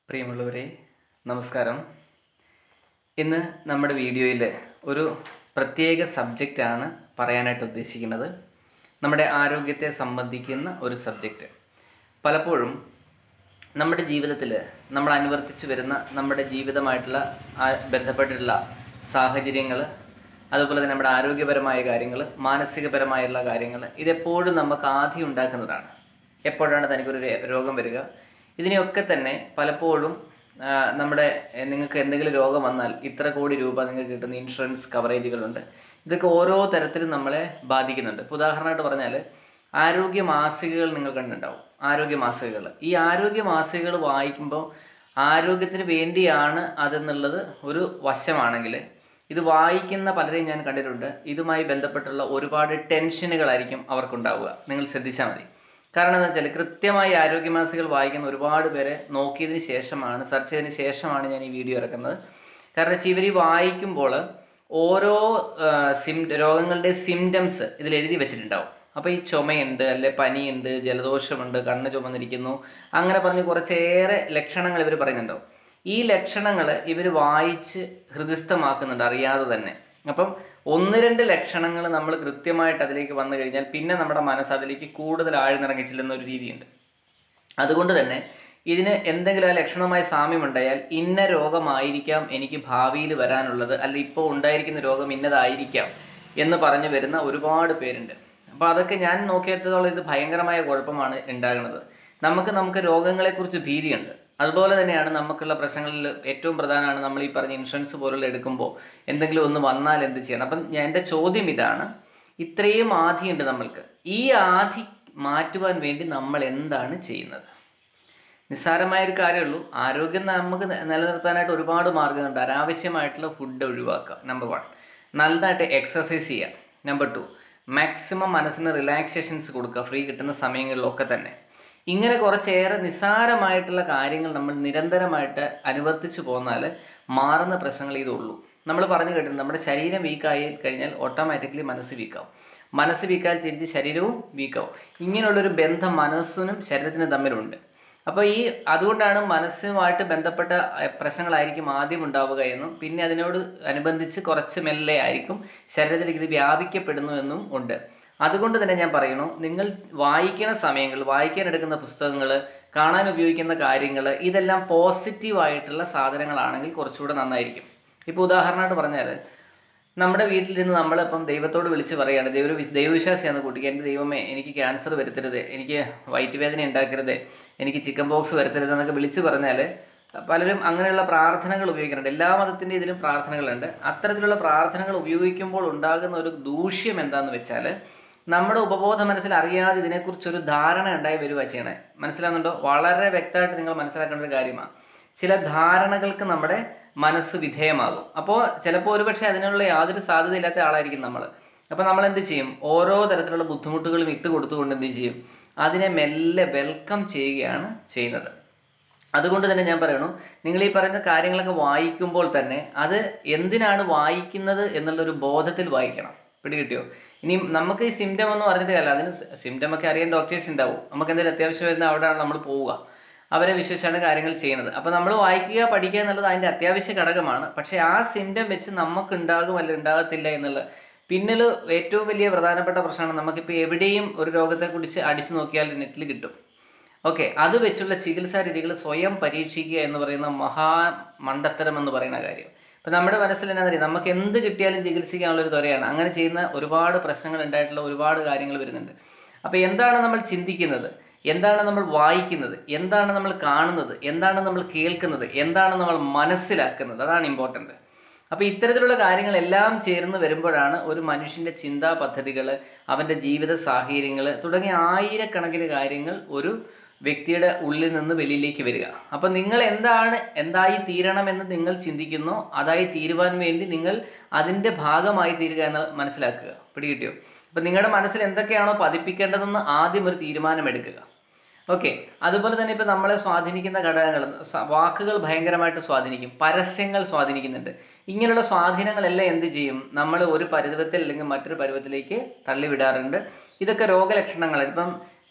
പ്രിയമുള്ളവരെ നമസ്കാരം ഇന്ന് നമ്മുടെ വീഡിയോയിൽ ഒരു പ്രത്യേക സബ്ജക്റ്റാണ് പറയാനായിട്ട് ഉദ്ദേശിക്കുന്നത് നമ്മുടെ ആരോഗ്യത്തെ സംബന്ധിക്കുന്ന ഒരു സബ്ജക്റ്റ് പലപ്പോഴും നമ്മുടെ ജീവിതത്തിൽ നമ്മൾ അനുവർത്തിച്ച് വരുന്ന നമ്മുടെ ജീവിതമായിട്ടുള്ള ആ- ബന്ധപ്പെട്ടിട്ടുള്ള സാഹചര്യങ്ങൾ അതുപോലെ തന്നെ നമ്മുടെ ആരോഗ്യപരമായ കാര്യങ്ങൾ മാനസികപരമായുള്ള കാര്യങ്ങൾ ഇതെപ്പോഴും നമുക്ക് ആദ്യം ഉണ്ടാക്കുന്നതാണ് എപ്പോഴാണ് തനിക്കൊരു രേ- രോഗം വരിക ഇതിനെയൊക്കെ തന്നെ പലപ്പോഴും ആ, നമ്മുടെ എ, നിങ്ങൾക്ക് എന്തെങ്കിലും രോഗം വന്നാൽ ഇത്ര കോടി രൂപ നിങ്ങൾക്ക് കിട്ടുന്ന ഇൻഷുറൻസ് കവറേജുകളുണ്ട് ഇതൊക്കെ ഓരോ തരത്തിലും നമ്മളെ ബാധിക്കുന്നുണ്ട് ഇപ്പോൾ ഉദാഹരണമായിട്ട് പറഞ്ഞാൽ ആരോഗ്യ മാസികകൾ നിങ്ങൾ കണ്ടിട്ടുണ്ടാവും ആരോഗ്യ മാസികകൾ ഈ ആരോഗ്യ മാസികകൾ വായിക്കുമ്പോൾ ആരോഗ്യത്തിന് വേണ്ടിയാണ് അതെന്നുള്ളത് ഒരു വശമാണെങ്കിൽ ഇത് വായിക്കുന്ന പലരെയും ഞാൻ കണ്ടിട്ടുണ്ട് ഇതുമായി ബന്ധപ്പെട്ടുള്ള ഒരുപാട് ടെൻഷനുകളായിരിക്കും അവർക്കുണ്ടാവുക നിങ്ങൾ ശ്രദ്ധിച്ചാൽ മതി കാരണം എന്താ വെച്ചാൽ കൃത്യമായി ആരോഗ്യ മാസികകൾ വായിക്കുന്ന ഒരുപാട് പേരെ നോക്കിയതിന് ശേഷമാണ് സെർച്ച് ചെയ്തതിന് ശേഷമാണ് ഞാൻ ഈ വീഡിയോ ഇറക്കുന്നത് കാരണം വെച്ചാൽ ഇവർ ഈ വായിക്കുമ്പോൾ ഓരോ ആ, സിം രോഗങ്ങളുടെ സിംറ്റംസ് ഇതിൽ എഴുതി വെച്ചിട്ടുണ്ടാവും അപ്പോൾ ഈ ചുമയുണ്ട് അല്ലെ പനിയുണ്ട് ജലദോഷമുണ്ട് കണ്ണ് ചുമന്നിരിക്കുന്നു അങ്ങനെ പറഞ്ഞ് കുറച്ചേറെ ലക്ഷണങ്ങൾ ഇവർ പറയുന്നുണ്ടാവും ഈ ലക്ഷണങ്ങൾ ഇവർ വായിച്ച് ഹൃദയസ്ഥമാക്കുന്നുണ്ട് അറിയാതെ തന്നെ അപ്പം ഒന്ന് രണ്ട് ലക്ഷണങ്ങൾ നമ്മൾ കൃത്യമായിട്ട് അതിലേക്ക് വന്നു കഴിഞ്ഞാൽ പിന്നെ നമ്മുടെ മനസ്സ് അതിലേക്ക് കൂടുതൽ ആഴ്ന്നിറങ്ങി ചെല്ലുന്ന ഒരു രീതിയുണ്ട് അതുകൊണ്ട് തന്നെ ഇതിന് എന്തെങ്കിലും ആ ലക്ഷണമായ സാമ്യമുണ്ടായാൽ ഇന്ന രോഗമായിരിക്കാം എനിക്ക് ഭാവിയിൽ വരാനുള്ളത് അല്ല ഇപ്പോൾ ഉണ്ടായിരിക്കുന്ന രോഗം ഇന്നതായിരിക്കാം എന്ന് പറഞ്ഞു വരുന്ന ഒരുപാട് പേരുണ്ട് അപ്പോൾ അതൊക്കെ ഞാൻ നോക്കിയെടുത്തോളം ഇത് ഭയങ്കരമായ കുഴപ്പമാണ് ഉണ്ടാകുന്നത് നമുക്ക് നമുക്ക് രോഗങ്ങളെക്കുറിച്ച് ഭീതിയുണ്ട് അതുപോലെ തന്നെയാണ് നമുക്കുള്ള പ്രശ്നങ്ങളിൽ ഏറ്റവും പ്രധാനമാണ് നമ്മൾ ഈ പറഞ്ഞ ഇൻഷുറൻസ് പോലുള്ള എടുക്കുമ്പോൾ എന്തെങ്കിലും ഒന്ന് വന്നാൽ എന്ത് ചെയ്യണം അപ്പം ഞാൻ എൻ്റെ ചോദ്യം ഇതാണ് ഇത്രയും ആധിയുണ്ട് നമ്മൾക്ക് ഈ ആധി മാറ്റുവാൻ വേണ്ടി നമ്മൾ എന്താണ് ചെയ്യുന്നത് നിസ്സാരമായ ഒരു കാര്യമുള്ളൂ ആരോഗ്യം നമുക്ക് ന- നിലനിർത്താനായിട്ട് ഒരുപാട് മാർഗ്ഗങ്ങളുണ്ട് അനാവശ്യമായിട്ടുള്ള ഫുഡ് ഒഴിവാക്കുക നമ്പർ വൺ നല്ലതായിട്ട് എക്സസൈസ് ചെയ്യുക നമ്പർ ടു മാക്സിമം മനസ്സിന് റിലാക്സേഷൻസ് കൊടുക്കുക ഫ്രീ കിട്ടുന്ന സമയങ്ങളിലൊക്കെ തന്നെ ഇങ്ങനെ കുറച്ചേറെ നിസ്സാരമായിട്ടുള്ള കാര്യങ്ങൾ നമ്മൾ നിരന്തരമായിട്ട് അനുവർത്തിച്ചു പോന്നാൽ മാറുന്ന പ്രശ്നങ്ങൾ ഇതുള്ളൂ നമ്മൾ പറഞ്ഞു കേട്ടിട്ടുണ്ട് നമ്മുടെ ശരീരം വീക്കായി കഴിഞ്ഞാൽ ഓട്ടോമാറ്റിക്കലി മനസ്സ് വീക്കാവും മനസ്സ് വീക്കാൽ തിരിച്ച് ശരീരവും വീക്കാവും ഇങ്ങനെയുള്ളൊരു ബന്ധം മനസ്സിനും ശരീരത്തിനും തമ്മിലുണ്ട് അപ്പോൾ ഈ അതുകൊണ്ടാണ് മനസ്സുമായിട്ട് ബന്ധപ്പെട്ട അഹ്, പ്രശ്നങ്ങളായിരിക്കും ആദ്യം ഉണ്ടാവുക എന്നും പിന്നെ അതിനോട് അനുബന്ധിച്ച് കുറച്ച് മെല്ലെ ആയിരിക്കും ശരീരത്തിലേക്ക് ഇത് വ്യാപിക്കപ്പെടുന്നു എന്നും ഉണ്ട് അതുകൊണ്ട് തന്നെ ഞാൻ പറയുന്നു നിങ്ങൾ വായിക്കുന്ന സമയങ്ങൾ വായിക്കാൻ എടുക്കുന്ന പുസ്തകങ്ങൾ കാണാൻ ഉപയോഗിക്കുന്ന കാര്യങ്ങൾ ഇതെല്ലാം പോസിറ്റീവായിട്ടുള്ള സാധനങ്ങളാണെങ്കിൽ കുറച്ചുകൂടെ നന്നായിരിക്കും ഇപ്പോൾ ഉദാഹരണമായിട്ട് പറഞ്ഞാൽ നമ്മുടെ വീട്ടിലിരുന്ന് നമ്മളിപ്പം ദൈവത്തോട് വിളിച്ച് പറയുകയാണ് ദൈവ ദൈവവിശ്വാസിയാണ് കുട്ടിക്ക് എൻ്റെ ദൈവമേ എനിക്ക് ക്യാൻസർ വരുത്തരുത് എനിക്ക് വയറ്റുവേദന ഉണ്ടാക്കരുത് എനിക്ക് ചിക്കൻ ബോക്സ് വരുത്തരുത് എന്നൊക്കെ വിളിച്ച് പറഞ്ഞാൽ പലരും അങ്ങനെയുള്ള പ്രാർത്ഥനകൾ ഉപയോഗിക്കുന്നുണ്ട് എല്ലാ മതത്തിൻ്റെ ഇതിലും പ്രാർത്ഥനകളുണ്ട് അത്തരത്തിലുള്ള പ്രാർത്ഥനകൾ ഉപയോഗിക്കുമ്പോൾ ഉണ്ടാകുന്ന ഒരു ദൂഷ്യം എന്താണെന്ന് വെച്ചാൽ നമ്മുടെ ഉപബോധ മനസ്സിൽ അറിയാതെ ഇതിനെക്കുറിച്ചൊരു ധാരണ ഉണ്ടായി വരിക ചെയ്യണേ മനസ്സിലാകുന്നുണ്ടോ വളരെ വ്യക്തമായിട്ട് നിങ്ങൾ മനസ്സിലാക്കേണ്ട ഒരു കാര്യമാണ് ചില ധാരണകൾക്ക് നമ്മുടെ മനസ്സ് വിധേയമാകും അപ്പോൾ ചിലപ്പോൾ ഒരുപക്ഷെ അതിനുള്ള യാതൊരു സാധ്യതയില്ലാത്ത ആളായിരിക്കും നമ്മൾ അപ്പോൾ നമ്മൾ എന്ത് ചെയ്യും ഓരോ തരത്തിലുള്ള ബുദ്ധിമുട്ടുകളും ഇട്ട് കൊടുത്തുകൊണ്ട് എന്ത് ചെയ്യും അതിനെ മെല്ലെ വെൽക്കം ചെയ്യുകയാണ് ചെയ്യുന്നത് അതുകൊണ്ട് തന്നെ ഞാൻ പറയണു നിങ്ങൾ ഈ പറയുന്ന കാര്യങ്ങളൊക്കെ വായിക്കുമ്പോൾ തന്നെ അത് എന്തിനാണ് വായിക്കുന്നത് എന്നുള്ളൊരു ബോധത്തിൽ വായിക്കണം പിടികിട്ടിയോ ഇനി നമുക്ക് ഈ സിംറ്റം എന്ന് പറഞ്ഞിട്ട് അല്ല അതിന് സിംറ്റം ഒക്കെ അറിയാൻ ഡോക്ടേഴ്സ് ഉണ്ടാവും നമുക്ക് എന്തെങ്കിലും അത്യാവശ്യം വരുന്ന അവിടെയാണ് നമ്മൾ പോവുക അവരെ വിശ്വസിച്ചാണ് കാര്യങ്ങൾ ചെയ്യുന്നത് അപ്പോൾ നമ്മൾ വായിക്കുക പഠിക്കുക എന്നുള്ളത് അതിൻ്റെ അത്യാവശ്യ ഘടകമാണ് പക്ഷേ ആ സിംറ്റം വെച്ച് നമുക്ക് ഉണ്ടാകും അല്ല ഉണ്ടാകത്തില്ല എന്നുള്ളത് പിന്നിൽ ഏറ്റവും വലിയ പ്രധാനപ്പെട്ട പ്രശ്നമാണ് നമുക്കിപ്പോൾ എവിടെയും ഒരു രോഗത്തെക്കുറിച്ച് അടിച്ചു നോക്കിയാൽ നെറ്റിൽ കിട്ടും ഓക്കെ അത് വെച്ചുള്ള ചികിത്സാ രീതികൾ സ്വയം പരീക്ഷിക്കുക എന്ന് പറയുന്ന മഹാ മണ്ടത്തരം എന്ന് പറയുന്ന കാര്യം ഇപ്പം നമ്മുടെ മനസ്സിൽ എന്നാ അറിയാം നമുക്ക് എന്ത് കിട്ടിയാലും ചികിത്സിക്കാനുള്ള ഒരു ത്വരയാണ് അങ്ങനെ ചെയ്യുന്ന ഒരുപാട് പ്രശ്നങ്ങൾ ഉണ്ടായിട്ടുള്ള ഒരുപാട് കാര്യങ്ങൾ വരുന്നുണ്ട് അപ്പോൾ എന്താണ് നമ്മൾ ചിന്തിക്കുന്നത് എന്താണ് നമ്മൾ വായിക്കുന്നത് എന്താണ് നമ്മൾ കാണുന്നത് എന്താണ് നമ്മൾ കേൾക്കുന്നത് എന്താണ് നമ്മൾ മനസ്സിലാക്കുന്നത് അതാണ് ഇമ്പോർട്ടൻ്റ് അപ്പോൾ ഇത്തരത്തിലുള്ള കാര്യങ്ങളെല്ലാം ചേർന്ന് വരുമ്പോഴാണ് ഒരു മനുഷ്യൻ്റെ ചിന്താ പദ്ധതികൾ അവൻ്റെ ജീവിത സാഹചര്യങ്ങൾ തുടങ്ങിയ ആയിരക്കണക്കിന് കാര്യങ്ങൾ ഒരു വ്യക്തിയുടെ ഉള്ളിൽ നിന്ന് വെളിയിലേക്ക് വരിക അപ്പോൾ നിങ്ങൾ എന്താണ് എന്തായി തീരണമെന്ന് നിങ്ങൾ ചിന്തിക്കുന്നോ അതായി തീരുവാൻ വേണ്ടി നിങ്ങൾ അതിൻ്റെ ഭാഗമായി തീരുക എന്ന് മനസ്സിലാക്കുക പിടികിട്ടിയോ അപ്പോൾ നിങ്ങളുടെ മനസ്സിൽ എന്തൊക്കെയാണോ പതിപ്പിക്കേണ്ടതെന്ന് ആദ്യം ഒരു തീരുമാനമെടുക്കുക ഓക്കെ അതുപോലെ തന്നെ ഇപ്പം നമ്മളെ സ്വാധീനിക്കുന്ന ഘടകങ്ങൾ സ- വാക്കുകൾ ഭയങ്കരമായിട്ട് സ്വാധീനിക്കും പരസ്യങ്ങൾ സ്വാധീനിക്കുന്നുണ്ട് ഇങ്ങനെയുള്ള സ്വാധീനങ്ങളെല്ലാം എന്ത് ചെയ്യും നമ്മൾ ഒരു പരുവത്തിൽ അല്ലെങ്കിൽ മറ്റൊരു പരുവത്തിലേക്ക് തള്ളിവിടാറുണ്ട് ഇതൊക്കെ രോഗലക്ഷണങ്ങൾ ഇപ്പം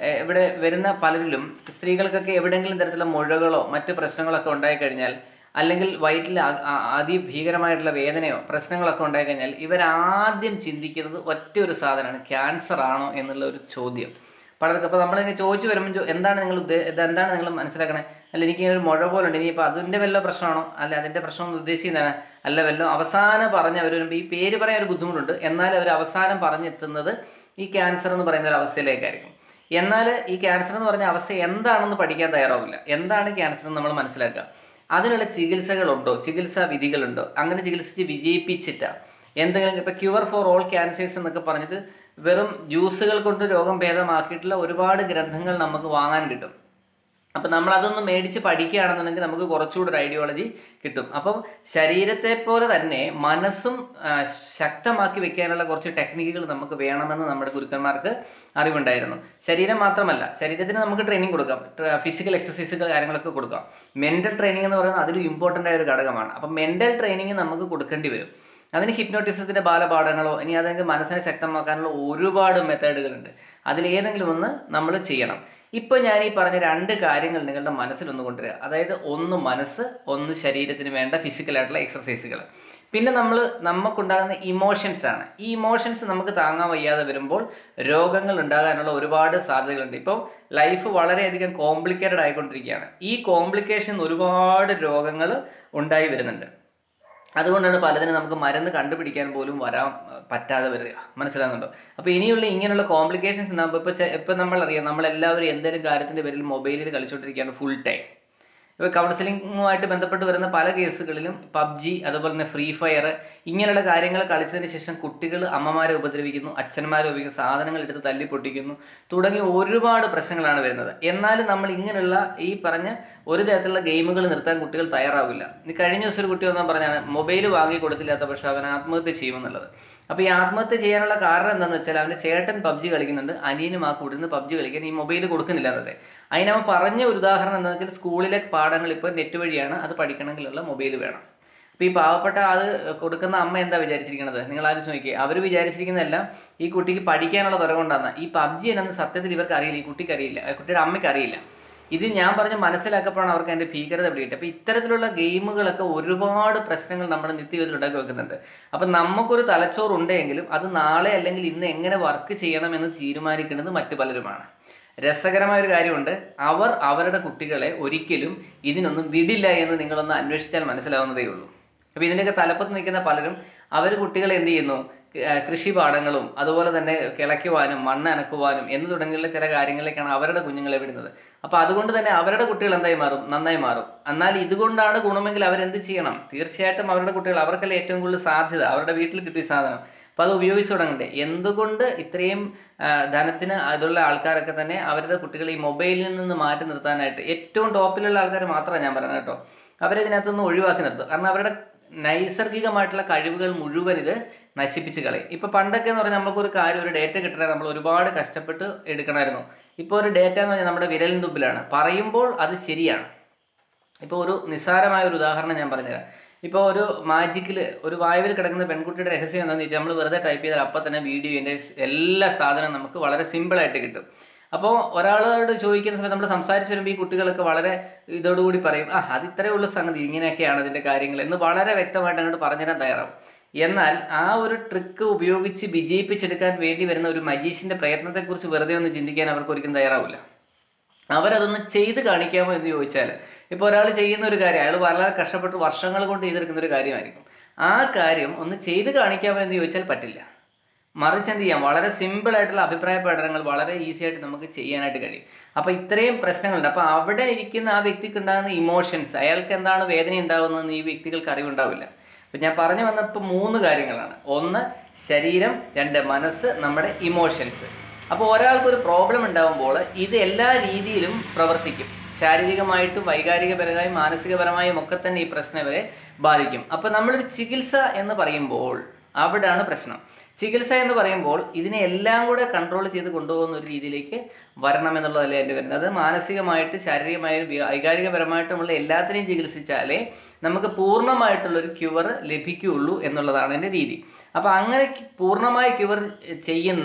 ഏഹ് ഇവിടെ വരുന്ന പലരിലും സ്ത്രീകൾക്കൊക്കെ എവിടെയെങ്കിലും തരത്തിലുള്ള മുഴകളോ മറ്റ് പ്രശ്നങ്ങളൊക്കെ ഉണ്ടായിക്കഴിഞ്ഞാൽ അല്ലെങ്കിൽ വയറ്റിൽ അ- അ- അതിഭീകരമായിട്ടുള്ള വേദനയോ പ്രശ്നങ്ങളൊക്കെ ഉണ്ടായിക്കഴിഞ്ഞാൽ ഇവരാദ്യം ചിന്തിക്കുന്നത് ഒറ്റ ഒരു സാധനമാണ് ക്യാൻസർ ആണോ എന്നുള്ള ഒരു ചോദ്യം പലർക്കും അപ്പോൾ നമ്മളിങ്ങനെ ചോദിച്ചു വരുമ്പോൾ ചോ- എന്താണ് നിങ്ങൾ ഉദ്ദേ- ഇത് എന്താണ് നിങ്ങൾ മനസ്സിലാക്കണേ അല്ല എനിക്ക് ഇങ്ങനെ ഒരു മുഴ പോലെ ഉണ്ട് ഇനിയിപ്പോൾ അതിൻ്റെ വല്ല പ്രശ്നമാണോ അല്ല അതിൻ്റെ പ്രശ്നം എന്ന് ഉദ്ദേശിക്കുന്നതാണ് അല്ല വല്ലതും അവസാനം പറഞ്ഞ് അവർ വരുമ്പോൾ ഈ പേര് പറയാൻ ഒരു ബുദ്ധിമുട്ടുണ്ട് എന്നാൽ അവർ അവസാനം പറഞ്ഞെത്തുന്നത് ഈ ക്യാൻസർ എന്ന് പറയുന്ന ഒരു അവസ്ഥയിലേക്കായിരിക്കും എന്നാൽ ഈ ക്യാൻസർ എന്ന് പറഞ്ഞ അവസ്ഥ എന്താണെന്ന് പഠിക്കാൻ തയ്യാറാവില്ല എന്താണ് ക്യാൻസർ എന്ന് നമ്മൾ മനസ്സിലാക്കുക അതിനുള്ള ചികിത്സകളുണ്ടോ ചികിത്സാ വിധികളുണ്ടോ അങ്ങനെ ചികിത്സിച്ച് വിജയിപ്പിച്ചിട്ട എന്തെങ്കിലും ഇപ്പോൾ ക്യൂർ ഫോർ ഓൾ ക്യാൻസേഴ്സ് എന്നൊക്കെ പറഞ്ഞിട്ട് വെറും ജ്യൂസുകൾ കൊണ്ട് രോഗം ഭേദമാക്കിയിട്ടുള്ള ഒരുപാട് ഗ്രന്ഥങ്ങൾ നമുക്ക് വാങ്ങാൻ കിട്ടും അപ്പം നമ്മൾ അതൊന്ന് മേടിച്ച് പഠിക്കുകയാണെന്നുണ്ടെങ്കിൽ നമുക്ക് കുറച്ചുകൂടി ഒരു ഐഡിയോളജി കിട്ടും അപ്പം ശരീരത്തെ പോലെ തന്നെ മനസ്സും ആ, ശക്തമാക്കി വെക്കാനുള്ള കുറച്ച് ടെക്നിക്കുകൾ നമുക്ക് വേണമെന്ന് നമ്മുടെ ഗുരുക്കന്മാർക്ക് അറിവുണ്ടായിരുന്നു ശരീരം മാത്രമല്ല ശരീരത്തിന് നമുക്ക് ട്രെയിനിങ് കൊടുക്കാം ഫിസിക്കൽ എക്സസൈസുകൾ കാര്യങ്ങളൊക്കെ കൊടുക്കാം മെൻ്റൽ ട്രെയിനിങ് എന്ന് പറയുന്നത് അതിലും ഇമ്പോർട്ടൻ്റ് ആയ ഒരു ഘടകമാണ് അപ്പം മെൻ്റൽ ട്രെയിനിങ് നമുക്ക് കൊടുക്കേണ്ടി വരും അതിന് ഹിപ്നോട്ടിസത്തിൻ്റെ ബാലപാഠങ്ങളോ ഇനി അതെങ്കിൽ മനസ്സിനെ ശക്തമാക്കാനുള്ള ഒരുപാട് മെത്തേഡുകളുണ്ട് അതിലേതെങ്കിലും ഒന്ന് നമ്മൾ ചെയ്യണം ഇപ്പോൾ ഞാൻ ഈ പറഞ്ഞ രണ്ട് കാര്യങ്ങൾ നിങ്ങളുടെ മനസ്സിലൊന്ന് കൊണ്ടുവരിക അതായത് ഒന്ന് മനസ്സ് ഒന്ന് ശരീരത്തിന് വേണ്ട ഫിസിക്കലായിട്ടുള്ള എക്സസൈസുകൾ പിന്നെ നമ്മൾ നമുക്കുണ്ടാകുന്ന ഇമോഷൻസ് ആണ് ഈ ഇമോഷൻസ് നമുക്ക് താങ്ങാൻ വയ്യാതെ വരുമ്പോൾ രോഗങ്ങൾ ഉണ്ടാകാനുള്ള ഒരുപാട് സാധ്യതകളുണ്ട് ഇപ്പോൾ ലൈഫ് വളരെയധികം കോംപ്ലിക്കേറ്റഡ് ആയിക്കൊണ്ടിരിക്കുകയാണ് ഈ കോംപ്ലിക്കേഷൻ ഒരുപാട് രോഗങ്ങൾ ഉണ്ടായി വരുന്നുണ്ട് അതുകൊണ്ടാണ് പലതിനും നമുക്ക് മരുന്ന് കണ്ടുപിടിക്കാൻ പോലും വരാൻ അഹ്, പറ്റാതെ വരിക മനസ്സിലാകുന്നുണ്ടോ അപ്പോൾ ഇനിയുള്ള ഇങ്ങനെയുള്ള കോംപ്ലിക്കേഷൻസ് ഉണ്ടാകുമ്പോൾ ഇപ്പോൾ ഇപ്പം നമ്മളറിയാം നമ്മളെല്ലാവരും എന്തെങ്കിലും കാര്യത്തിൻ്റെ പേരിൽ മൊബൈലിൽ കളിച്ചുകൊണ്ടിരിക്കുകയാണ് ഫുൾ ടൈം ഇപ്പോൾ കൗൺസിലിങ്ങുമായിട്ട് ബന്ധപ്പെട്ട് വരുന്ന പല കേസുകളിലും പബ്ജി അതുപോലെ തന്നെ ഫ്രീ ഫയർ ഇങ്ങനെയുള്ള കാര്യങ്ങൾ കളിച്ചതിന് ശേഷം കുട്ടികൾ അമ്മമാരെ ഉപദ്രവിക്കുന്നു അച്ഛന്മാരെ ഉപയോഗിക്കുന്ന സാധനങ്ങൾ എടുത്ത് തല്ലി പൊട്ടിക്കുന്നു തുടങ്ങി ഒരുപാട് പ്രശ്നങ്ങളാണ് വരുന്നത് എന്നാലും നമ്മൾ ഇങ്ങനെയുള്ള ഈ പറഞ്ഞ ഒരു തരത്തിലുള്ള ഗെയിമുകൾ നിർത്താൻ കുട്ടികൾ തയ്യാറാവില്ല ഈ കഴിഞ്ഞ ദിവസം ഒരു കുട്ടി വന്നാൽ പറഞ്ഞാണ് മൊബൈൽ വാങ്ങി കൊടുത്തില്ലാത്ത പക്ഷേ അവൻ ആത്മഹത്യ ചെയ്യുമെന്നുള്ളത് അപ്പോൾ ഈ ആത്മഹത്യ ചെയ്യാനുള്ള കാരണം എന്താണെന്ന് വെച്ചാൽ അവൻ്റെ ചേട്ടൻ പബ്ജി കളിക്കുന്നുണ്ട് അനിയനും ആ കൂടുന്ന പബ്ജി കളിക്കാൻ ഈ മൊബൈൽ കൊടുക്കുന്നില്ല എന്നത് അതിനവൻ പറഞ്ഞ ഒരു ഉദാഹരണം എന്താണെന്ന് വെച്ചാൽ സ്കൂളിലെ പാഠങ്ങൾ ഇപ്പോൾ നെറ്റ് വഴിയാണ് അത് പഠിക്കണമെങ്കിലുള്ള മൊബൈൽ വേണം അപ്പോൾ ഈ പാവപ്പെട്ട അത് കൊടുക്കുന്ന അമ്മ എന്താ വിചാരിച്ചിരിക്കുന്നത് നിങ്ങൾ ആരും നോക്കിയേ അവർ വിചാരിച്ചിരിക്കുന്നതെല്ലാം ഈ കുട്ടിക്ക് പഠിക്കാനുള്ള തുറ കൊണ്ടാണ് ഈ പബ്ജി എന്നു സത്യത്തിൽ ഇവർക്ക് അറിയില്ല ഈ കുട്ടിക്ക് അറിയില്ല ആ കുട്ടിയുടെ അമ്മയ്ക്ക് അറിയില്ല ഇത് ഞാൻ പറഞ്ഞ് മനസ്സിലാക്കപ്പോഴാണ് അവർക്ക് അതിൻ്റെ ഭീകരത പിടികിട്ടുക അപ്പോൾ ഇത്തരത്തിലുള്ള ഗെയിമുകളൊക്കെ ഒരുപാട് പ്രശ്നങ്ങൾ നമ്മുടെ നിത്യജീവിതത്തിൽ ഉണ്ടാക്കി വെക്കുന്നുണ്ട് അപ്പം നമുക്കൊരു തലച്ചോറുണ്ടെങ്കിലും അത് നാളെ അല്ലെങ്കിൽ ഇന്ന് എങ്ങനെ വർക്ക് ചെയ്യണമെന്ന് തീരുമാനിക്കുന്നത് മറ്റു പലരുമാണ് രസകരമായ ഒരു കാര്യമുണ്ട് അവർ അവരുടെ കുട്ടികളെ ഒരിക്കലും ഇതിനൊന്നും വിടില്ല എന്ന് നിങ്ങളൊന്ന് അന്വേഷിച്ചാൽ മനസ്സിലാവുന്നതേ ഉള്ളൂ അപ്പോൾ ഇതിൻ്റെയൊക്കെ തലപ്പത്ത് നിൽക്കുന്ന പലരും അവർ കുട്ടികളെ എന്ത് ചെയ്യുന്നു ക- കൃഷി പാഠങ്ങളും അതുപോലെ തന്നെ കിളയ്ക്കുവാനും മണ്ണ് അനക്കുവാനും എന്ന് തുടങ്ങിയുള്ള ചില കാര്യങ്ങളിലേക്കാണ് അവരുടെ കുഞ്ഞുങ്ങളെ വിടുന്നത് അപ്പോൾ അതുകൊണ്ട് തന്നെ അവരുടെ കുട്ടികൾ എന്തായി മാറും നന്നായി മാറും എന്നാൽ ഇതുകൊണ്ടാണ് ഗുണമെങ്കിൽ അവരെന്ത് ചെയ്യണം തീർച്ചയായിട്ടും അവരുടെ കുട്ടികൾ അവർക്കല്ലേ ഏറ്റവും കൂടുതൽ സാധ്യത അവരുടെ വീട്ടിൽ കിട്ടിയ സാധനം അപ്പോൾ അത് ഉപയോഗിച്ച് തുടങ്ങണ്ടേ എന്തുകൊണ്ട് ഇത്രയും ആ, ധനത്തിന് അതുള്ള ആൾക്കാരൊക്കെ തന്നെ അവരുടെ കുട്ടികളെ ഈ മൊബൈലിൽ നിന്ന് മാറ്റി നിർത്താനായിട്ട് ഏറ്റവും ടോപ്പിലുള്ള ആൾക്കാർ മാത്രമാണ് ഞാൻ പറയുന്നത് കേട്ടോ അവരെ ഇതിനകത്തുനിന്ന് ഒഴിവാക്കി നിർത്തും കാരണം അവരുടെ നൈസർഗികമായിട്ടുള്ള കഴിവുകൾ മുഴുവൻ ഇത് നശിപ്പിച്ച് കളയും ഇപ്പോൾ പണ്ടൊക്കെ എന്ന് പറഞ്ഞാൽ നമുക്കൊരു കാര്യം ഒരു ഡേറ്റ കിട്ടണേ നമ്മൾ ഒരുപാട് കഷ്ടപ്പെട്ട് എടുക്കണമായിരുന്നു ഇപ്പോൾ ഒരു ഡേറ്റ എന്ന് പറഞ്ഞാൽ നമ്മുടെ വിരലിൻ തുമ്പിലാണ് പറയുമ്പോൾ അത് ശരിയാണ് ഇപ്പോൾ ഒരു നിസ്സാരമായ ഒരു ഉദാഹരണം ഞാൻ പറഞ്ഞുതരാം ഇപ്പോൾ ഒരു മാജിക്കിൽ ഒരു വായുവിൽ കിടക്കുന്ന പെൺകുട്ടിയുടെ രഹസ്യം എന്താണെന്ന് വെച്ചാൽ നമ്മൾ വെറുതെ ടൈപ്പ് ചെയ്താൽ അപ്പം തന്നെ വീഡിയോൻ്റെ എല്ലാ സാധനവും നമുക്ക് വളരെ സിമ്പിളായിട്ട് കിട്ടും അപ്പോൾ ഒരാളോട് ചോദിക്കുന്ന സമയത്ത് നമ്മൾ സംസാരിച്ച് വരുമ്പോൾ ഈ കുട്ടികളൊക്കെ വളരെ ഇതോടുകൂടി പറയും ആ അത് ഇത്രയേ ഉള്ള സംഗതി ഇങ്ങനെയൊക്കെയാണ് അതിൻ്റെ കാര്യങ്ങൾ എന്ന് വളരെ വ്യക്തമായിട്ട് അങ്ങോട്ട് പറഞ്ഞുതരാൻ തയ്യാറാവും എന്നാൽ ആ ഒരു ട്രിക്ക് ഉപയോഗിച്ച് വിജയിപ്പിച്ചെടുക്കാൻ വേണ്ടി വരുന്ന ഒരു മജീഷിൻ്റെ പ്രയത്നത്തെക്കുറിച്ച് വെറുതെ ഒന്ന് ചിന്തിക്കാൻ അവർക്ക് ഒരിക്കലും തയ്യാറാവില്ല അവരതൊന്ന് ചെയ്ത് കാണിക്കാമോ എന്ന് ചോദിച്ചാൽ ഇപ്പോൾ ഒരാൾ ചെയ്യുന്ന ഒരു കാര്യം അയാൾ വളരെ കഷ്ടപ്പെട്ട് വർഷങ്ങൾ കൊണ്ട് ചെയ്തെടുക്കുന്ന ഒരു കാര്യമായിരിക്കും ആ കാര്യം ഒന്ന് ചെയ്ത് കാണിക്കാമോ എന്ന് ചോദിച്ചാൽ പറ്റില്ല മറിച്ച് എന്ത് ചെയ്യാം വളരെ സിമ്പിൾ ആയിട്ടുള്ള അഭിപ്രായ പഠനങ്ങൾ വളരെ ഈസി ആയിട്ട് നമുക്ക് ചെയ്യാനായിട്ട് കഴിയും അപ്പോൾ ഇത്രയും പ്രശ്നങ്ങളുണ്ട് അപ്പോൾ അവിടെ ഇരിക്കുന്ന ആ വ്യക്തിക്ക് ഉണ്ടാകുന്ന ഇമോഷൻസ് അയാൾക്ക് എന്താണ് വേദന ഉണ്ടാകുന്നതെന്ന് ഈ വ്യക്തികൾക്ക് അറിവുണ്ടാവില്ല അപ്പം ഞാൻ പറഞ്ഞു വന്നപ്പോൾ മൂന്ന് കാര്യങ്ങളാണ് ഒന്ന് ശരീരം രണ്ട് മനസ്സ് നമ്മുടെ ഇമോഷൻസ് അപ്പോൾ ഒരാൾക്കൊരു പ്രോബ്ലം ഉണ്ടാകുമ്പോൾ ഇത് എല്ലാ രീതിയിലും പ്രവർത്തിക്കും ശാരീരികമായിട്ടും വൈകാരികപരമായും മാനസികപരമായും ഒക്കെ തന്നെ ഈ പ്രശ്നം ഇവരെ ബാധിക്കും അപ്പോൾ നമ്മളൊരു ചികിത്സ എന്ന് പറയുമ്പോൾ അവിടെയാണ് പ്രശ്നം ചികിത്സ എന്ന് പറയുമ്പോൾ ഇതിനെ എല്ലാം കൂടെ കൺട്രോൾ ചെയ്ത് കൊണ്ടുപോകുന്ന ഒരു രീതിയിലേക്ക് വരണം എന്നുള്ളതല്ലേ എൻ്റെ വരുന്നത് അത് മാനസികമായിട്ട് ശാരീരികമായും വി- വൈകാരികപരമായിട്ടുമുള്ള എല്ലാത്തിനെയും ചികിത്സിച്ചാലേ നമുക്ക് പൂർണ്ണമായിട്ടുള്ളൊരു ക്യൂവർ ലഭിക്കുകയുള്ളൂ എന്നുള്ളതാണ് എൻ്റെ രീതി അപ്പോൾ അങ്ങനെ പൂർണ്ണമായ ക്യൂവർ ചെയ്യുന്ന